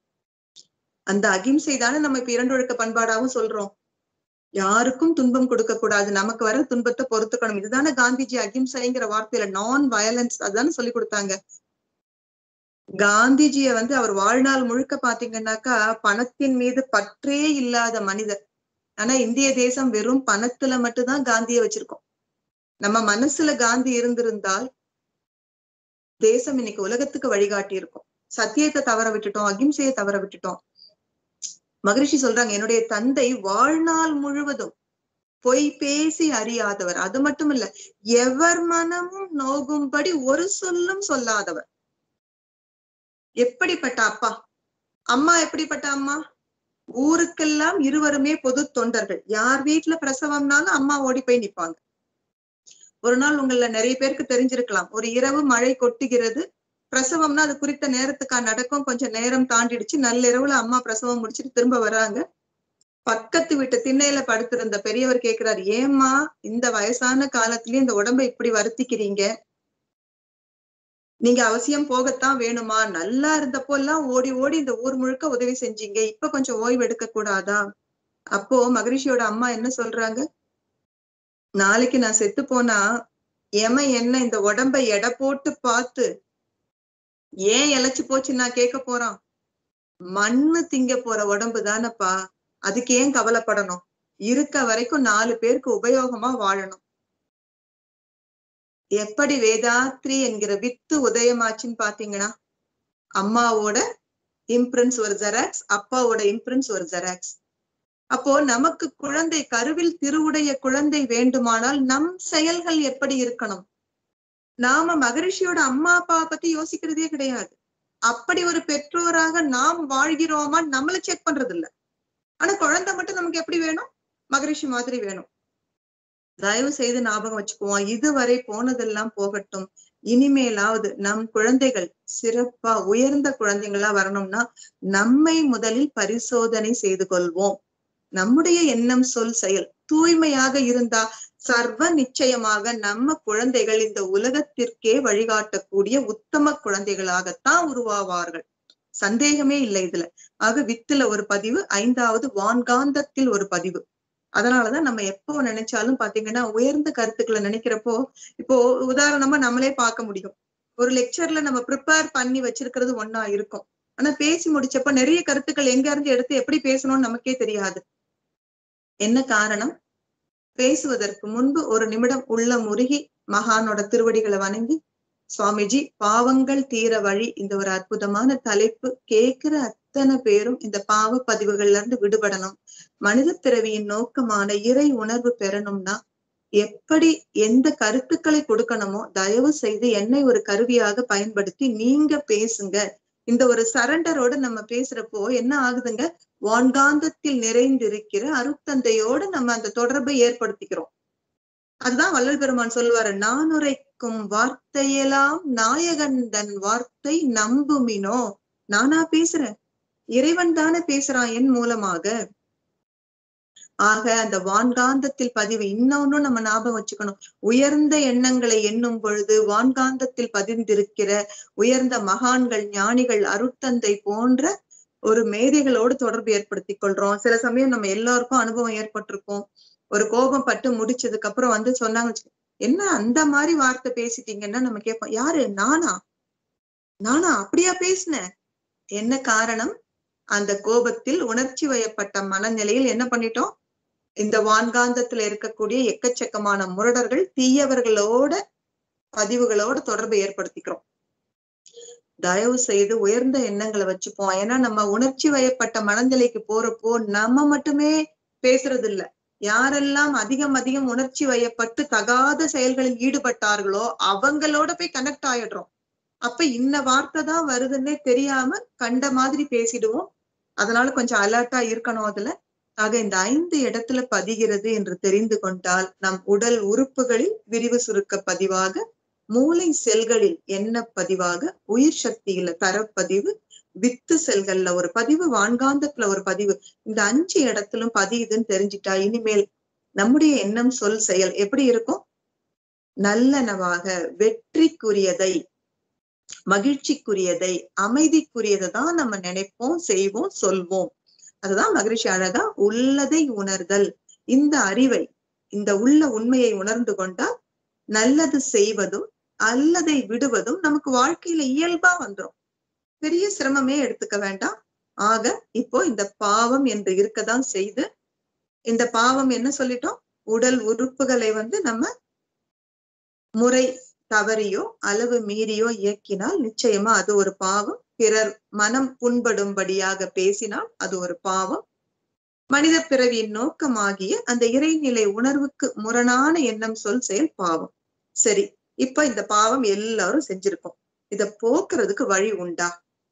அந்த அகிம்சை தானே நம்ம இப்ப இரண்டொழுக்க பண்பாடாவும் சொல்றோம் யாருக்கும் துன்பம் கொடுக்க கூடாது நமக்கு வர துன்பத்தை பொறுத்துக்கணும் இதுதானே காந்திஜி அகிம்சைங்கிற வார்த்தையில நான் வயலன்ஸ் அதுதானே சொல்லி கொடுத்தாங்க காந்திஜிய வந்து அவர் வாழ்நாள் முழுக்க பாத்தீங்கன்னாக்கா பணத்தின் மீது பற்றே இல்லாத மனிதர் ஆனா இந்திய தேசம் வெறும் பணத்துல மட்டும்தான் காந்திய வச்சிருக்கோம் நம்ம மனசுல காந்தி இருந்திருந்தால் தேசம் இன்னைக்கு உலகத்துக்கு வழிகாட்டி இருக்கும் சத்தியத்தை தவற விட்டுட்டோம் அகிம்சையை தவற விட்டுட்டோம் மகரிஷி சொல்றாங்க என்னுடைய தந்தை வாழ்நாள் முழுவதும் பொய் பேசி அறியாதவர் அது மட்டும் இல்ல எவர் மனமும் நோகும்படி ஒரு சொல்லும் சொல்லாதவர் எப்படிப்பட்ட அப்பா அம்மா எப்படிப்பட்ட அம்மா ஊருக்கெல்லாம் இருவருமே பொது தொண்டர்கள் யார் வீட்டுல பிரசவம்னாலும் அம்மா ஓடி போய் நிப்பாங்க ஒரு நாள் உங்கள நிறைய பேருக்கு தெரிஞ்சிருக்கலாம் ஒரு இரவு மழை கொட்டுகிறது பிரசவம்னா அது குறித்த நேரத்துக்கா நடக்கும் கொஞ்சம் நேரம் தாண்டிடுச்சு நள்ளிரவுல அம்மா பிரசவம் முடிச்சுட்டு திரும்ப வராங்க பக்கத்து வீட்டு திண்ணையில படுத்திருந்த பெரியவர் கேக்குறாரு ஏம்மா இந்த வயசான காலத்திலயும் இந்த உடம்ப இப்படி வருத்திக்கிறீங்க நீங்க அவசியம் போகத்தான் வேணுமா நல்லா இருந்தப்போ எல்லாம் ஓடி ஓடி இந்த ஊர் முழுக்க உதவி செஞ்சீங்க இப்ப கொஞ்சம் ஓய்வு எடுக்க கூடாதா அப்போ மகரிஷியோட அம்மா என்ன சொல்றாங்க நாளைக்கு நான் செத்து போனா எம என்ன இந்த உடம்ப எடை போட்டு பார்த்து ஏன் இழைச்சு போச்சு நான் கேட்க போறான் மண்ணு திங்க போற உடம்பு தானப்பா அதுக்கு ஏன் கவலைப்படணும் இருக்க வரைக்கும் நாலு பேருக்கு உபயோகமா வாழணும் எப்படி வேதாத்ரி என்கிற வித்து உதயமாச்சுன்னு பாத்தீங்கன்னா அம்மாவோட இம்ப்ரின்ஸ் ஒரு ஜெராக்ஸ் அப்பாவோட இம்ப்ரின்ஸ் ஒரு ஜெராக்ஸ் அப்போ நமக்கு குழந்தை கருவில் திருவுடைய குழந்தை வேண்டுமானால் நம் செயல்கள் எப்படி இருக்கணும் நாம மகரிஷியோட அம்மா அப்பா பத்தி யோசிக்கிறதே கிடையாது அப்படி ஒரு பெற்றோராக நாம் வாழ்கிறோமா நம்மள செக் பண்றது இல்ல ஆனா குழந்தை மட்டும் நமக்கு எப்படி வேணும் மகரிஷி மாதிரி வேணும் தயவு செய்து ஞாபகம் வச்சுக்குவோம் இதுவரை போனதெல்லாம் போகட்டும் இனிமேலாவது நம் குழந்தைகள் சிறப்பா உயர்ந்த குழந்தைங்களா வரணும்னா நம்மை முதலில் பரிசோதனை செய்து கொள்வோம் நம்முடைய எண்ணம் சொல் செயல் தூய்மையாக இருந்தா சர்வ நிச்சயமாக நம்ம குழந்தைகள் இந்த உலகத்திற்கே வழிகாட்டக்கூடிய உத்தம குழந்தைகளாகத்தான் உருவாவார்கள் சந்தேகமே இல்லை இதுல ஆக வித்துல ஒரு பதிவு ஐந்தாவது வான்காந்தத்தில் ஒரு பதிவு அதனாலதான் நம்ம எப்போ நினைச்சாலும் பாத்தீங்கன்னா உயர்ந்த கருத்துக்களை நினைக்கிறப்போ இப்போ உதாரணமா நம்மளே பார்க்க முடியும் ஒரு லெக்சர்ல நம்ம ப்ரிப்பேர் பண்ணி வச்சிருக்கிறது ஒன்னா இருக்கும் ஆனா பேசி முடிச்சப்ப நிறைய கருத்துக்கள் எங்க இருந்து எடுத்து எப்படி பேசணும்னு நமக்கே தெரியாது என்ன காரணம் பேசுவதற்கு முன்பு ஒரு நிமிடம் உள்ள முருகி மகானோட திருவடிகளை வணங்கி சுவாமிஜி பாவங்கள் தீர வழி இந்த ஒரு அற்புதமான தலைப்பு கேட்கிற அத்தனை பேரும் இந்த பாவ பதிவுகள்ல இருந்து விடுபடணும் மனித பிறவியின் நோக்கமான இறை உணர்வு பெறணும்னா எப்படி எந்த கருத்துக்களை கொடுக்கணுமோ தயவு செய்து என்னை ஒரு கருவியாக பயன்படுத்தி நீங்க பேசுங்க இந்த ஒரு சரண்டரோட நம்ம பேசுறப்போ என்ன ஆகுதுங்க வான்காந்தத்தில் நிறைந்திருக்கிற அருத்தந்தையோட நம்ம அந்த தொடர்பை ஏற்படுத்திக்கிறோம் அதுதான் வள்ளல் பெருமான் சொல்லுவாரு நான் உரைக்கும் வார்த்தையெல்லாம் நாயகன் தன் வார்த்தை நம்புமினோ நானா பேசுறேன் இறைவன் தானே பேசுறான் என் மூலமாக ஆக அந்த வான்காந்தத்தில் பதிவு இன்னொன்னும் நம்ம ஞாபகம் வச்சுக்கணும் உயர்ந்த எண்ணங்களை எண்ணும் பொழுது வான்காந்தத்தில் பதிந்திருக்கிற உயர்ந்த மகான்கள் ஞானிகள் அருட்தந்தை போன்ற ஒரு மேதைகளோடு தொடர்பு ஏற்படுத்தி கொள்றோம் சில சமயம் நம்ம எல்லாருக்கும் அனுபவம் ஏற்பட்டிருக்கும் ஒரு கோபம் பட்டு முடிச்சதுக்கு அப்புறம் வந்து சொன்னாங்க என்ன அந்த மாதிரி வார்த்தை பேசிட்டீங்கன்னா நம்ம கேட்போம் யாரு நானா நானா அப்படியா பேசினேன் என்ன காரணம் அந்த கோபத்தில் உணர்ச்சி வயப்பட்ட மனநிலையில் என்ன பண்ணிட்டோம் இந்த வான்காந்தத்துல இருக்கக்கூடிய எக்கச்சக்கமான முரடர்கள் தீயவர்களோட பதிவுகளோட தொடர்பை ஏற்படுத்திக்கிறோம் தயவு செய்து உயர்ந்த எண்ணங்களை வச்சுப்போம் ஏன்னா நம்ம உணர்ச்சி வயப்பட்ட மனநிலைக்கு போறப்போ நம்ம மட்டுமே பேசுறது இல்ல யாரெல்லாம் அதிகம் அதிகம் உணர்ச்சி வயப்பட்டு தகாத செயல்களில் ஈடுபட்டார்களோ அவங்களோட போய் கனெக்ட் ஆயிடுறோம் அப்ப இன்ன வார்த்தை தான் வருதுன்னே தெரியாம கண்ட மாதிரி பேசிடுவோம் அதனால கொஞ்சம் அலர்ட்டா இருக்கணும் அதுல ஆக இந்த ஐந்து இடத்துல பதிகிறது என்று தெரிந்து கொண்டால் நம் உடல் உறுப்புகளில் விரிவு சுருக்க பதிவாக மூளை செல்களில் என்ன பதிவாக உயிர் சக்தியில தரப்பதிவு வித்து செல்கள்ல ஒரு பதிவு வான்காந்தத்துல ஒரு பதிவு இந்த அஞ்சு இடத்திலும் பதியுதுன்னு தெரிஞ்சிட்டா இனிமேல் நம்முடைய எண்ணம் சொல் செயல் எப்படி இருக்கும் நல்லனவாக வெற்றிக்குரியதை மகிழ்ச்சிக்குரியதை அமைதிக்குரியதை தான் நம்ம நினைப்போம் செய்வோம் சொல்வோம் அதுதான் மகிழ்ச்சி அழகா உள்ளதை உணர்தல் இந்த அறிவை இந்த உள்ள உண்மையை உணர்ந்து கொண்டால் நல்லது செய்வதும் அல்லதை விடுவதும் நமக்கு வாழ்க்கையில இயல்பா வந்துரும் பெரிய சிரமமே எடுத்துக்க வேண்டாம் ஆக இப்போ இந்த பாவம் என்று இருக்கதான் செய்து இந்த பாவம் என்ன சொல்லிட்டோம் உடல் உறுப்புகளை வந்து நம்ம முறை தவறியோ அளவு மீறியோ இயக்கினால் நிச்சயமா அது ஒரு பாவம் பிறர் மனம் புண்படும்படியாக பேசினால் அது ஒரு பாவம் மனித பிறவியின் நோக்கமாகிய அந்த இறைநிலை உணர்வுக்கு முரணான எண்ணம் சொல் செயல் பாவம் சரி இப்ப இந்த பாவம் எல்லாரும் செஞ்சிருக்கோம் இத போக்குறதுக்கு வழி உண்டா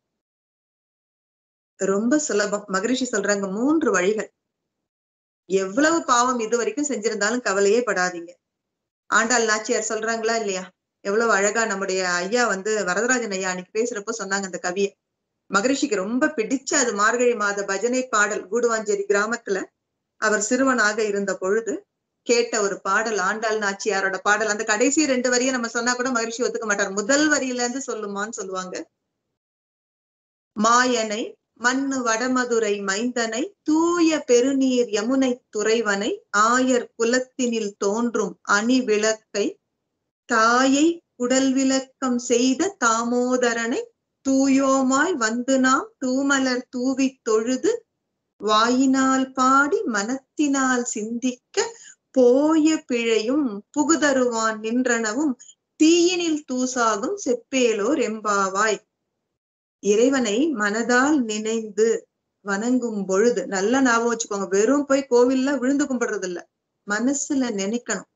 ரொம்ப சுலபம் மகரிஷி சொல்றாங்க மூன்று வழிகள் எவ்வளவு பாவம் இது வரைக்கும் செஞ்சிருந்தாலும் கவலையே படாதீங்க ஆண்டாள் நாச்சியார் சொல்றாங்களா இல்லையா எவ்வளவு அழகா நம்முடைய ஐயா வந்து வரதராஜன் ஐயா அன்னைக்கு பேசுறப்போ சொன்னாங்க அந்த கவியை மகரிஷிக்கு ரொம்ப பிடிச்ச அது மார்கழி மாத பஜனை பாடல் கூடுவாஞ்சேரி கிராமத்துல அவர் சிறுவனாக இருந்த பொழுது கேட்ட ஒரு பாடல் ஆண்டாள் நாச்சியாரோட பாடல் அந்த கடைசி ரெண்டு வரியை நம்ம சொன்னா கூட மகிழ்ச்சி ஒத்துக்க மாட்டார் முதல் வரியில இருந்து சொல்லுமான்னு சொல்லுவாங்க மாயனை மண்ணு வடமதுரை மைந்தனை தூய பெருநீர் யமுனை துறைவனை ஆயர் குலத்தினில் தோன்றும் அணி விளக்கை தாயை குடல் விளக்கம் செய்த தாமோதரனை தூயோமாய் வந்து நாம் தூமலர் தூவி தொழுது வாயினால் பாடி மனத்தினால் சிந்திக்க போய பிழையும் புகுதருவான் நின்றனவும் தீயினில் தூசாகும் செப்பேலோர் எம்பாவாய் இறைவனை மனதால் நினைந்து வணங்கும் பொழுது நல்லா ஞாபகம் வச்சுக்கோங்க வெறும் போய் கோவில்ல விழுந்து கும்பிடுறது இல்ல மனசுல நினைக்கணும்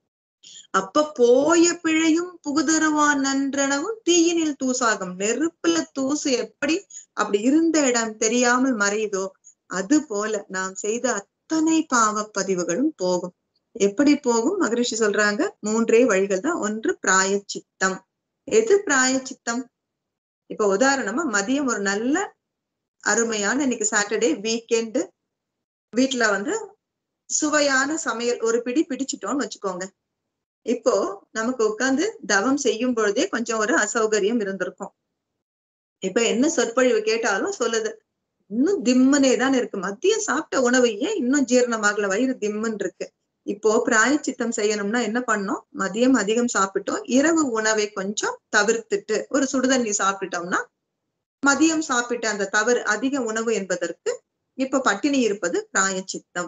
அப்ப போய பிழையும் புகுதருவான் நன்றனவும் தீயினில் தூசாகும் நெருப்புல தூசு எப்படி அப்படி இருந்த இடம் தெரியாமல் மறையுதோ அது போல நாம் செய்த அத்தனை பாவ பதிவுகளும் போகும் எப்படி போகும் மகரிஷி சொல்றாங்க மூன்றே வழிகள் தான் ஒன்று பிராயச்சித்தம் எது பிராயச்சித்தம் இப்ப உதாரணமா மதியம் ஒரு நல்ல அருமையான இன்னைக்கு சாட்டர்டே வீக்கெண்டு வீட்டுல வந்து சுவையான சமையல் ஒரு பிடி பிடிச்சிட்டோம்னு வச்சுக்கோங்க இப்போ நமக்கு உட்கார்ந்து தவம் செய்யும் பொழுதே கொஞ்சம் ஒரு அசௌகரியம் இருந்திருக்கும் இப்ப என்ன சொற்பொழிவு கேட்டாலும் சொல்லுது இன்னும் திம்முனே தான் இருக்கு மதியம் சாப்பிட்ட உணவு ஏன் இன்னும் ஜீரணமாகல வயிறு திம்முன்னு இருக்கு இப்போ பிராயச்சித்தம் செய்யணும்னா என்ன பண்ணோம் மதியம் அதிகம் சாப்பிட்டோம் இரவு உணவை கொஞ்சம் தவிர்த்துட்டு ஒரு சுடுதண்ணி சாப்பிட்டோம்னா மதியம் சாப்பிட்ட அந்த தவறு அதிக உணவு என்பதற்கு இப்ப பட்டினி இருப்பது பிராயச்சித்தம்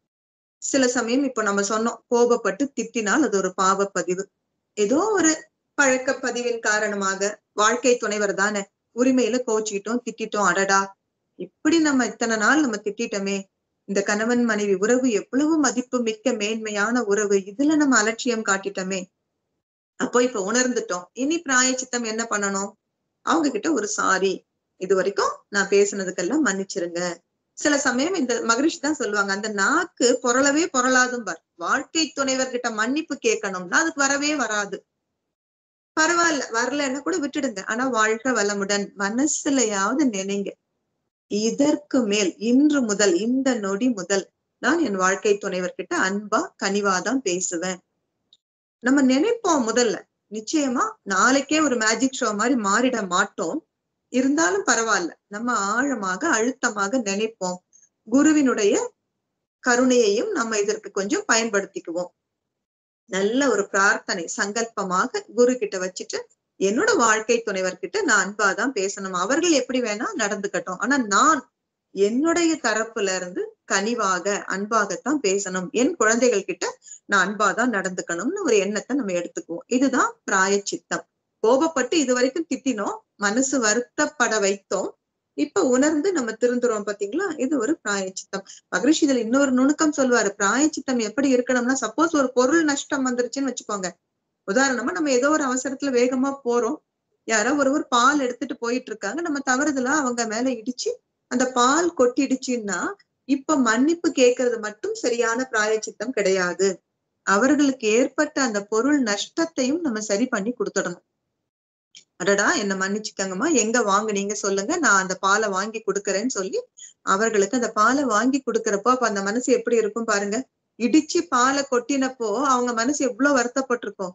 சில சமயம் இப்ப நம்ம சொன்னோம் கோபப்பட்டு திட்டினால் அது ஒரு பாவ பதிவு ஏதோ ஒரு பழக்க பதிவின் காரணமாக வாழ்க்கை துணைவர் தானே உரிமையில கோச்சிக்கிட்டோம் திட்டிட்டோம் அடடா இப்படி நம்ம இத்தனை நாள் நம்ம திட்டிட்டோமே இந்த கணவன் மனைவி உறவு எவ்வளவு மதிப்பு மிக்க மேன்மையான உறவு இதுல நம்ம அலட்சியம் காட்டிட்டோமே அப்போ இப்ப உணர்ந்துட்டோம் இனி பிராயச்சித்தம் என்ன பண்ணணும் அவங்க கிட்ட ஒரு சாரி இது வரைக்கும் நான் பேசுனதுக்கெல்லாம் மன்னிச்சிருங்க சில சமயம் இந்த மகரிஷி தான் சொல்லுவாங்க அந்த நாக்கு பொருளவே பொருளாதும் பார் வாழ்க்கை துணைவர்கிட்ட மன்னிப்பு கேட்கணும்னா அதுக்கு வரவே வராது பரவாயில்ல வரலன்னா கூட விட்டுடுங்க ஆனா வாழ்க வளமுடன் மனசுலயாவது நினைங்க இதற்கு மேல் இன்று முதல் இந்த நொடி முதல் நான் என் வாழ்க்கை துணைவர்கிட்ட அன்பா கனிவாதான் பேசுவேன் நம்ம நினைப்போம் முதல்ல நிச்சயமா நாளைக்கே ஒரு மேஜிக் ஷோ மாதிரி மாறிட மாட்டோம் இருந்தாலும் பரவாயில்ல நம்ம ஆழமாக அழுத்தமாக நினைப்போம் குருவினுடைய கருணையையும் நம்ம இதற்கு கொஞ்சம் பயன்படுத்திக்குவோம் நல்ல ஒரு பிரார்த்தனை சங்கல்பமாக குரு கிட்ட வச்சுட்டு என்னோட வாழ்க்கை துணைவர்கிட்ட நான் அன்பாதான் பேசணும் அவர்கள் எப்படி வேணா நடந்துக்கட்டும் ஆனா நான் என்னுடைய தரப்புல இருந்து கனிவாக அன்பாகத்தான் பேசணும் என் குழந்தைகள் கிட்ட நான் அன்பாதான் நடந்துக்கணும்னு ஒரு எண்ணத்தை நம்ம எடுத்துக்குவோம் இதுதான் பிராயச்சித்தம் கோபப்பட்டு இது வரைக்கும் திட்டினோம் மனசு வருத்தப்பட வைத்தோம் இப்ப உணர்ந்து நம்ம திருந்துறோம் பாத்தீங்களா இது ஒரு பிராயச்சித்தம் மகரிஷி இதுல இன்னொரு நுணுக்கம் சொல்லுவாரு பிராயச்சித்தம் எப்படி இருக்கணும்னா சப்போஸ் ஒரு பொருள் நஷ்டம் வந்துருச்சுன்னு வச்சுக்கோங்க உதாரணமா நம்ம ஏதோ ஒரு அவசரத்துல வேகமா போறோம் யாரோ ஒருவர் பால் எடுத்துட்டு போயிட்டு இருக்காங்க நம்ம தவறுதலா அவங்க மேல இடிச்சு அந்த பால் கொட்டிடுச்சுன்னா இப்ப மன்னிப்பு கேட்கறது மட்டும் சரியான பிராயச்சித்தம் கிடையாது அவர்களுக்கு ஏற்பட்ட அந்த பொருள் நஷ்டத்தையும் நம்ம சரி பண்ணி கொடுத்துடணும் அடடா என்ன மன்னிச்சுக்கங்கம்மா எங்க வாங்குனீங்க சொல்லுங்க நான் அந்த பாலை வாங்கி கொடுக்கறேன்னு சொல்லி அவர்களுக்கு அந்த பாலை வாங்கி கொடுக்கறப்போ அப்ப அந்த மனசு எப்படி இருக்கும் பாருங்க இடிச்சு பாலை கொட்டினப்போ அவங்க மனசு எவ்வளவு வருத்தப்பட்டிருக்கும்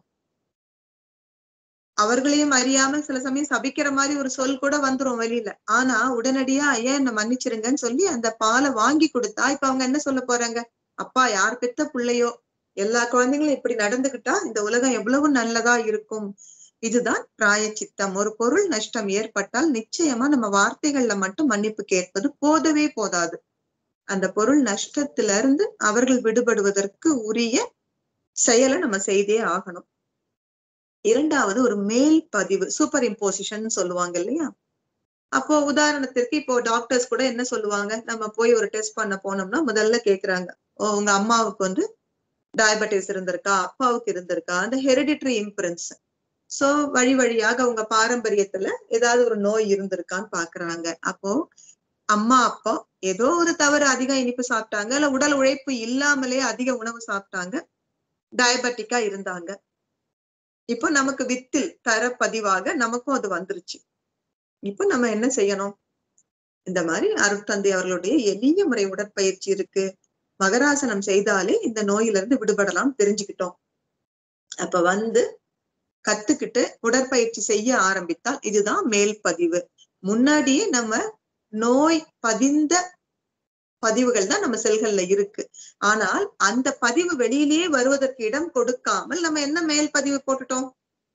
அவர்களையும் அறியாம சில சமயம் சபிக்கிற மாதிரி ஒரு சொல் கூட வந்துரும் வெளியில ஆனா உடனடியா ஐயா என்ன மன்னிச்சிருங்கன்னு சொல்லி அந்த பாலை வாங்கி கொடுத்தா இப்ப அவங்க என்ன சொல்ல போறாங்க அப்பா யார் பெத்த பிள்ளையோ எல்லா குழந்தைங்களும் இப்படி நடந்துகிட்டா இந்த உலகம் எவ்வளவு நல்லதா இருக்கும் இதுதான் பிராயச்சித்தம் ஒரு பொருள் நஷ்டம் ஏற்பட்டால் நிச்சயமா நம்ம வார்த்தைகள்ல மட்டும் மன்னிப்பு கேட்பது போதவே போதாது அந்த பொருள் நஷ்டத்துல இருந்து அவர்கள் விடுபடுவதற்கு உரிய செயலை நம்ம செய்தே ஆகணும் இரண்டாவது ஒரு மேல் பதிவு சூப்பர் இம்போசிஷன் சொல்லுவாங்க இல்லையா அப்போ உதாரணத்திற்கு இப்போ டாக்டர்ஸ் கூட என்ன சொல்லுவாங்க நம்ம போய் ஒரு டெஸ்ட் பண்ண போனோம்னா முதல்ல கேக்குறாங்க ஓ உங்க அம்மாவுக்கு வந்து டயபெட்டிஸ் இருந்திருக்கா அப்பாவுக்கு இருந்திருக்கா அந்த ஹெரிடிட்ரி இம்ப்ரின்ஸ் சோ வழி வழியாக அவங்க பாரம்பரியத்துல ஏதாவது ஒரு நோய் இருந்திருக்கான்னு பாக்குறாங்க அப்போ அம்மா அப்பா ஏதோ ஒரு தவறு அதிக இனிப்பு சாப்பிட்டாங்க இல்ல உடல் உழைப்பு இல்லாமலே அதிக உணவு சாப்பிட்டாங்க டயபெட்டிக்கா இருந்தாங்க இப்போ நமக்கு வித்தில் தர பதிவாக நமக்கும் அது வந்துருச்சு இப்போ நம்ம என்ன செய்யணும் இந்த மாதிரி அருட்தந்தை அவர்களுடைய எளிய முறை உடற்பயிற்சி இருக்கு மகராசனம் செய்தாலே இந்த நோயிலிருந்து விடுபடலாம் தெரிஞ்சுக்கிட்டோம் அப்ப வந்து கத்துக்கிட்டு உடற்பயிற்சி செய்ய ஆரம்பித்தால் இதுதான் மேல் பதிவு முன்னாடியே நம்ம நோய் பதிந்த பதிவுகள் தான் நம்ம செல்கள்ல இருக்கு ஆனால் அந்த பதிவு வெளியிலேயே வருவதற்கு இடம் கொடுக்காமல் நம்ம என்ன மேல் பதிவு போட்டுட்டோம்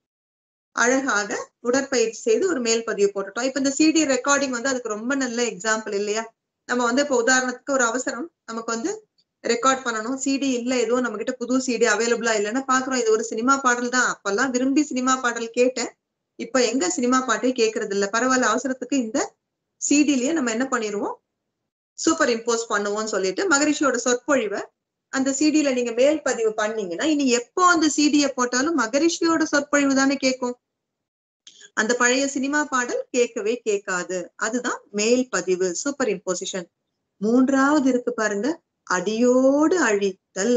அழகாக உடற்பயிற்சி செய்து ஒரு மேல் பதிவு போட்டுட்டோம் இப்ப இந்த சிடி ரெக்கார்டிங் வந்து அதுக்கு ரொம்ப நல்ல எக்ஸாம்பிள் இல்லையா நம்ம வந்து இப்ப உதாரணத்துக்கு ஒரு அவசரம் நமக்கு வந்து ரெக்கார்ட் பண்ணணும் சிடி இல்ல ஏதோ நம்ம கிட்ட புது சிடி அவைலபிளா இல்லைன்னா பாக்குறோம் இது ஒரு சினிமா பாடல் தான் அப்பெல்லாம் விரும்பி சினிமா பாடல் கேட்டேன் இப்ப எங்க சினிமா பாட்டே கேட்கறது இல்ல பரவாயில்ல அவசரத்துக்கு இந்த சிடிலயே நம்ம என்ன பண்ணிடுவோம் சூப்பர் இம்போஸ் பண்ணுவோம்னு சொல்லிட்டு மகரிஷியோட சொற்பொழிவை அந்த சிடில நீங்க மேல் பதிவு பண்ணீங்கன்னா இனி எப்போ அந்த சிடிய போட்டாலும் மகரிஷியோட சொற்பொழிவு தானே கேட்கும் அந்த பழைய சினிமா பாடல் கேட்கவே கேட்காது அதுதான் மேல் பதிவு சூப்பர் இம்போசிஷன் மூன்றாவது இருக்கு பாருங்க அடியோடு அழித்தல்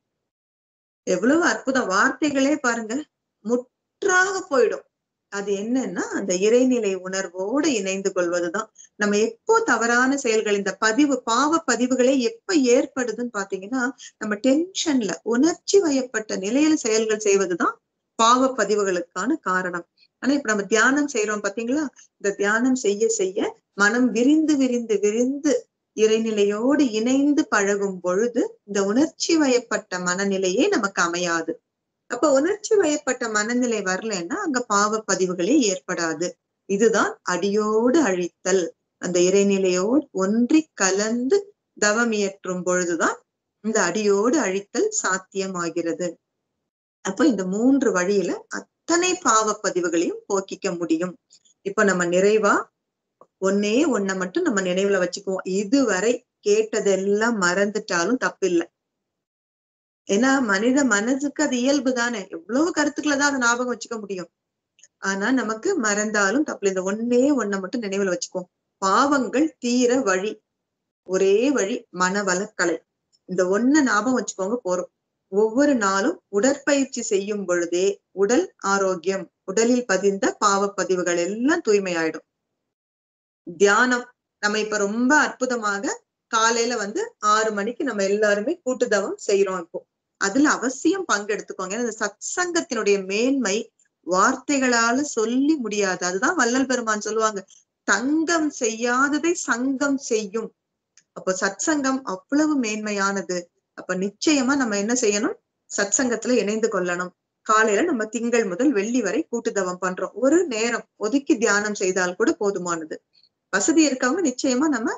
எவ்வளவு அற்புதம் வார்த்தைகளே பாருங்க முற்றாக போயிடும் அது என்னன்னா அந்த இறைநிலை உணர்வோடு இணைந்து கொள்வதுதான் நம்ம எப்போ தவறான செயல்கள் இந்த பதிவு பாவ பதிவுகளே எப்ப ஏற்படுதுன்னு பாத்தீங்கன்னா நம்ம டென்ஷன்ல உணர்ச்சி வயப்பட்ட நிலையில செயல்கள் செய்வதுதான் பாவ பதிவுகளுக்கான காரணம் ஆனா இப்ப நம்ம தியானம் செய்யறோம் பாத்தீங்களா இந்த தியானம் செய்ய செய்ய மனம் விரிந்து விரிந்து விரிந்து இறைநிலையோடு இணைந்து பழகும் பொழுது இந்த உணர்ச்சி வயப்பட்ட மனநிலையே நமக்கு அமையாது அப்ப உணர்ச்சி வயப்பட்ட மனநிலை வரலன்னா அங்க பாவ பதிவுகளே ஏற்படாது இதுதான் அடியோடு அழித்தல் அந்த இறைநிலையோடு ஒன்றி கலந்து தவம் இயற்றும் பொழுதுதான் இந்த அடியோடு அழித்தல் சாத்தியமாகிறது அப்போ இந்த மூன்று வழியில அத்தனை பாவ பதிவுகளையும் போக்கிக்க முடியும் இப்ப நம்ம நிறைவா ஒன்னே ஒன்ன மட்டும் நம்ம நினைவுல வச்சுக்குவோம் இதுவரை கேட்டதெல்லாம் மறந்துட்டாலும் தப்பில்லை ஏன்னா மனித மனசுக்கு அது இயல்பு தானே எவ்வளவு கருத்துக்களை தான் அதை ஞாபகம் வச்சுக்க முடியும் ஆனா நமக்கு மறந்தாலும் தப்பு இந்த ஒன்னே ஒன்ன மட்டும் நினைவுல வச்சுக்குவோம் பாவங்கள் தீர வழி ஒரே வழி மனவளக்கலை இந்த ஒன்ன ஞாபகம் வச்சுக்கோங்க போறோம் ஒவ்வொரு நாளும் உடற்பயிற்சி செய்யும் பொழுதே உடல் ஆரோக்கியம் உடலில் பதிந்த பாவ பதிவுகள் எல்லாம் தூய்மையாயிடும் தியானம் நம்ம இப்ப ரொம்ப அற்புதமாக காலையில வந்து ஆறு மணிக்கு நம்ம எல்லாருமே கூட்டுதவம் செய்யறோம் இப்போ அதுல அவசியம் பங்கெடுத்துக்கோங்க ஏன்னா இந்த சத் சங்கத்தினுடைய மேன்மை வார்த்தைகளால சொல்லி முடியாது அதுதான் வள்ளல் பெருமான் சொல்லுவாங்க தங்கம் செய்யாததை சங்கம் செய்யும் அப்போ சத் சங்கம் அவ்வளவு மேன்மையானது அப்ப நிச்சயமா நம்ம என்ன செய்யணும் சத் சங்கத்துல இணைந்து கொள்ளணும் காலையில நம்ம திங்கள் முதல் வெள்ளி வரை கூட்டுதவம் பண்றோம் ஒரு நேரம் ஒதுக்கி தியானம் செய்தால் கூட போதுமானது வசதி இருக்கவங்க நிச்சயமா நம்ம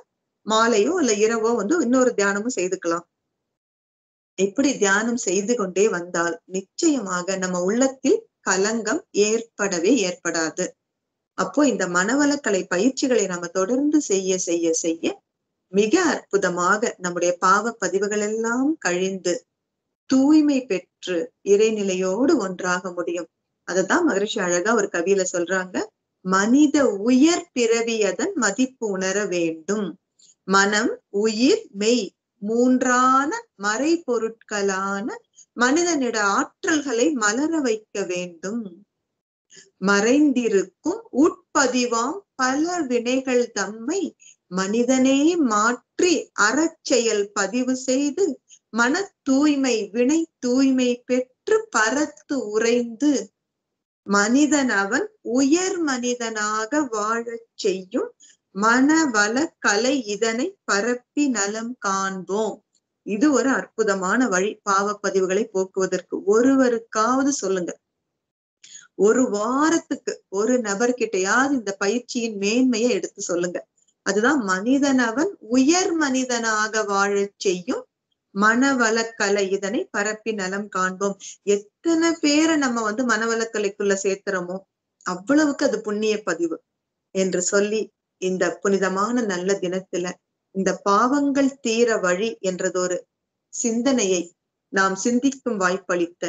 மாலையோ இல்ல இரவோ வந்து இன்னொரு தியானமும் செய்துக்கலாம் இப்படி தியானம் செய்து கொண்டே வந்தால் நிச்சயமாக நம்ம உள்ளத்தில் கலங்கம் ஏற்படவே ஏற்படாது அப்போ இந்த மனவளக்கலை பயிற்சிகளை நம்ம தொடர்ந்து செய்ய செய்ய செய்ய மிக அற்புதமாக நம்முடைய பாவ பதிவுகள் எல்லாம் கழிந்து தூய்மை பெற்று இறைநிலையோடு ஒன்றாக முடியும் அததான் மகரிஷி அழகா ஒரு கவியில சொல்றாங்க மனித உயர் பிறவியதன் மதிப்பு உணர வேண்டும் மனம் உயிர் மெய் மூன்றான மறைபொருட்களான மனிதனிட ஆற்றல்களை மலர வைக்க வேண்டும் மறைந்திருக்கும் உட்பதிவாம் பல வினைகள் தம்மை மனிதனே மாற்றி அறச்செயல் பதிவு செய்து மன தூய்மை வினை தூய்மை பெற்று பரத்து உறைந்து மனிதன் அவன் உயர் மனிதனாக வாழச் செய்யும் மனவள கலை இதனை பரப்பி நலம் காண்போம் இது ஒரு அற்புதமான வழி பாவப்பதிவுகளை போக்குவதற்கு ஒருவருக்காவது சொல்லுங்க ஒரு வாரத்துக்கு ஒரு நபர்கிட்டயாவது இந்த பயிற்சியின் மேன்மையை எடுத்து சொல்லுங்க அதுதான் மனிதன் அவன் உயர் மனிதனாக வாழச் செய்யும் மனவளக்கலை இதனை பரப்பி நலம் காண்போம் எத்தனை பேரை நம்ம வந்து மனவளக்கலைக்குள்ள சேர்த்துறோமோ அவ்வளவுக்கு அது புண்ணிய பதிவு என்று சொல்லி இந்த புனிதமான நல்ல தினத்துல இந்த பாவங்கள் தீர வழி என்றதொரு சிந்தனையை நாம் சிந்திக்கும் வாய்ப்பளித்த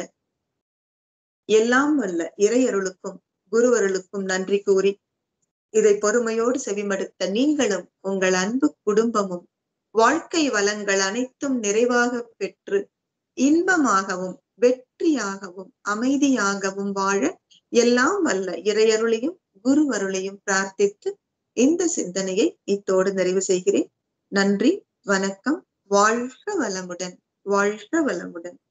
எல்லாம் வல்ல இறையருளுக்கும் குருவருளுக்கும் நன்றி கூறி இதை பொறுமையோடு செவிமடுத்த நீங்களும் உங்கள் அன்பு குடும்பமும் வாழ்க்கை வளங்கள் அனைத்தும் நிறைவாக பெற்று இன்பமாகவும் வெற்றியாகவும் அமைதியாகவும் வாழ எல்லாம் வல்ல இறையருளையும் குருவருளையும் பிரார்த்தித்து இந்த சிந்தனையை இத்தோடு நிறைவு செய்கிறேன் நன்றி வணக்கம் வாழ்க வளமுடன் வாழ்க வளமுடன்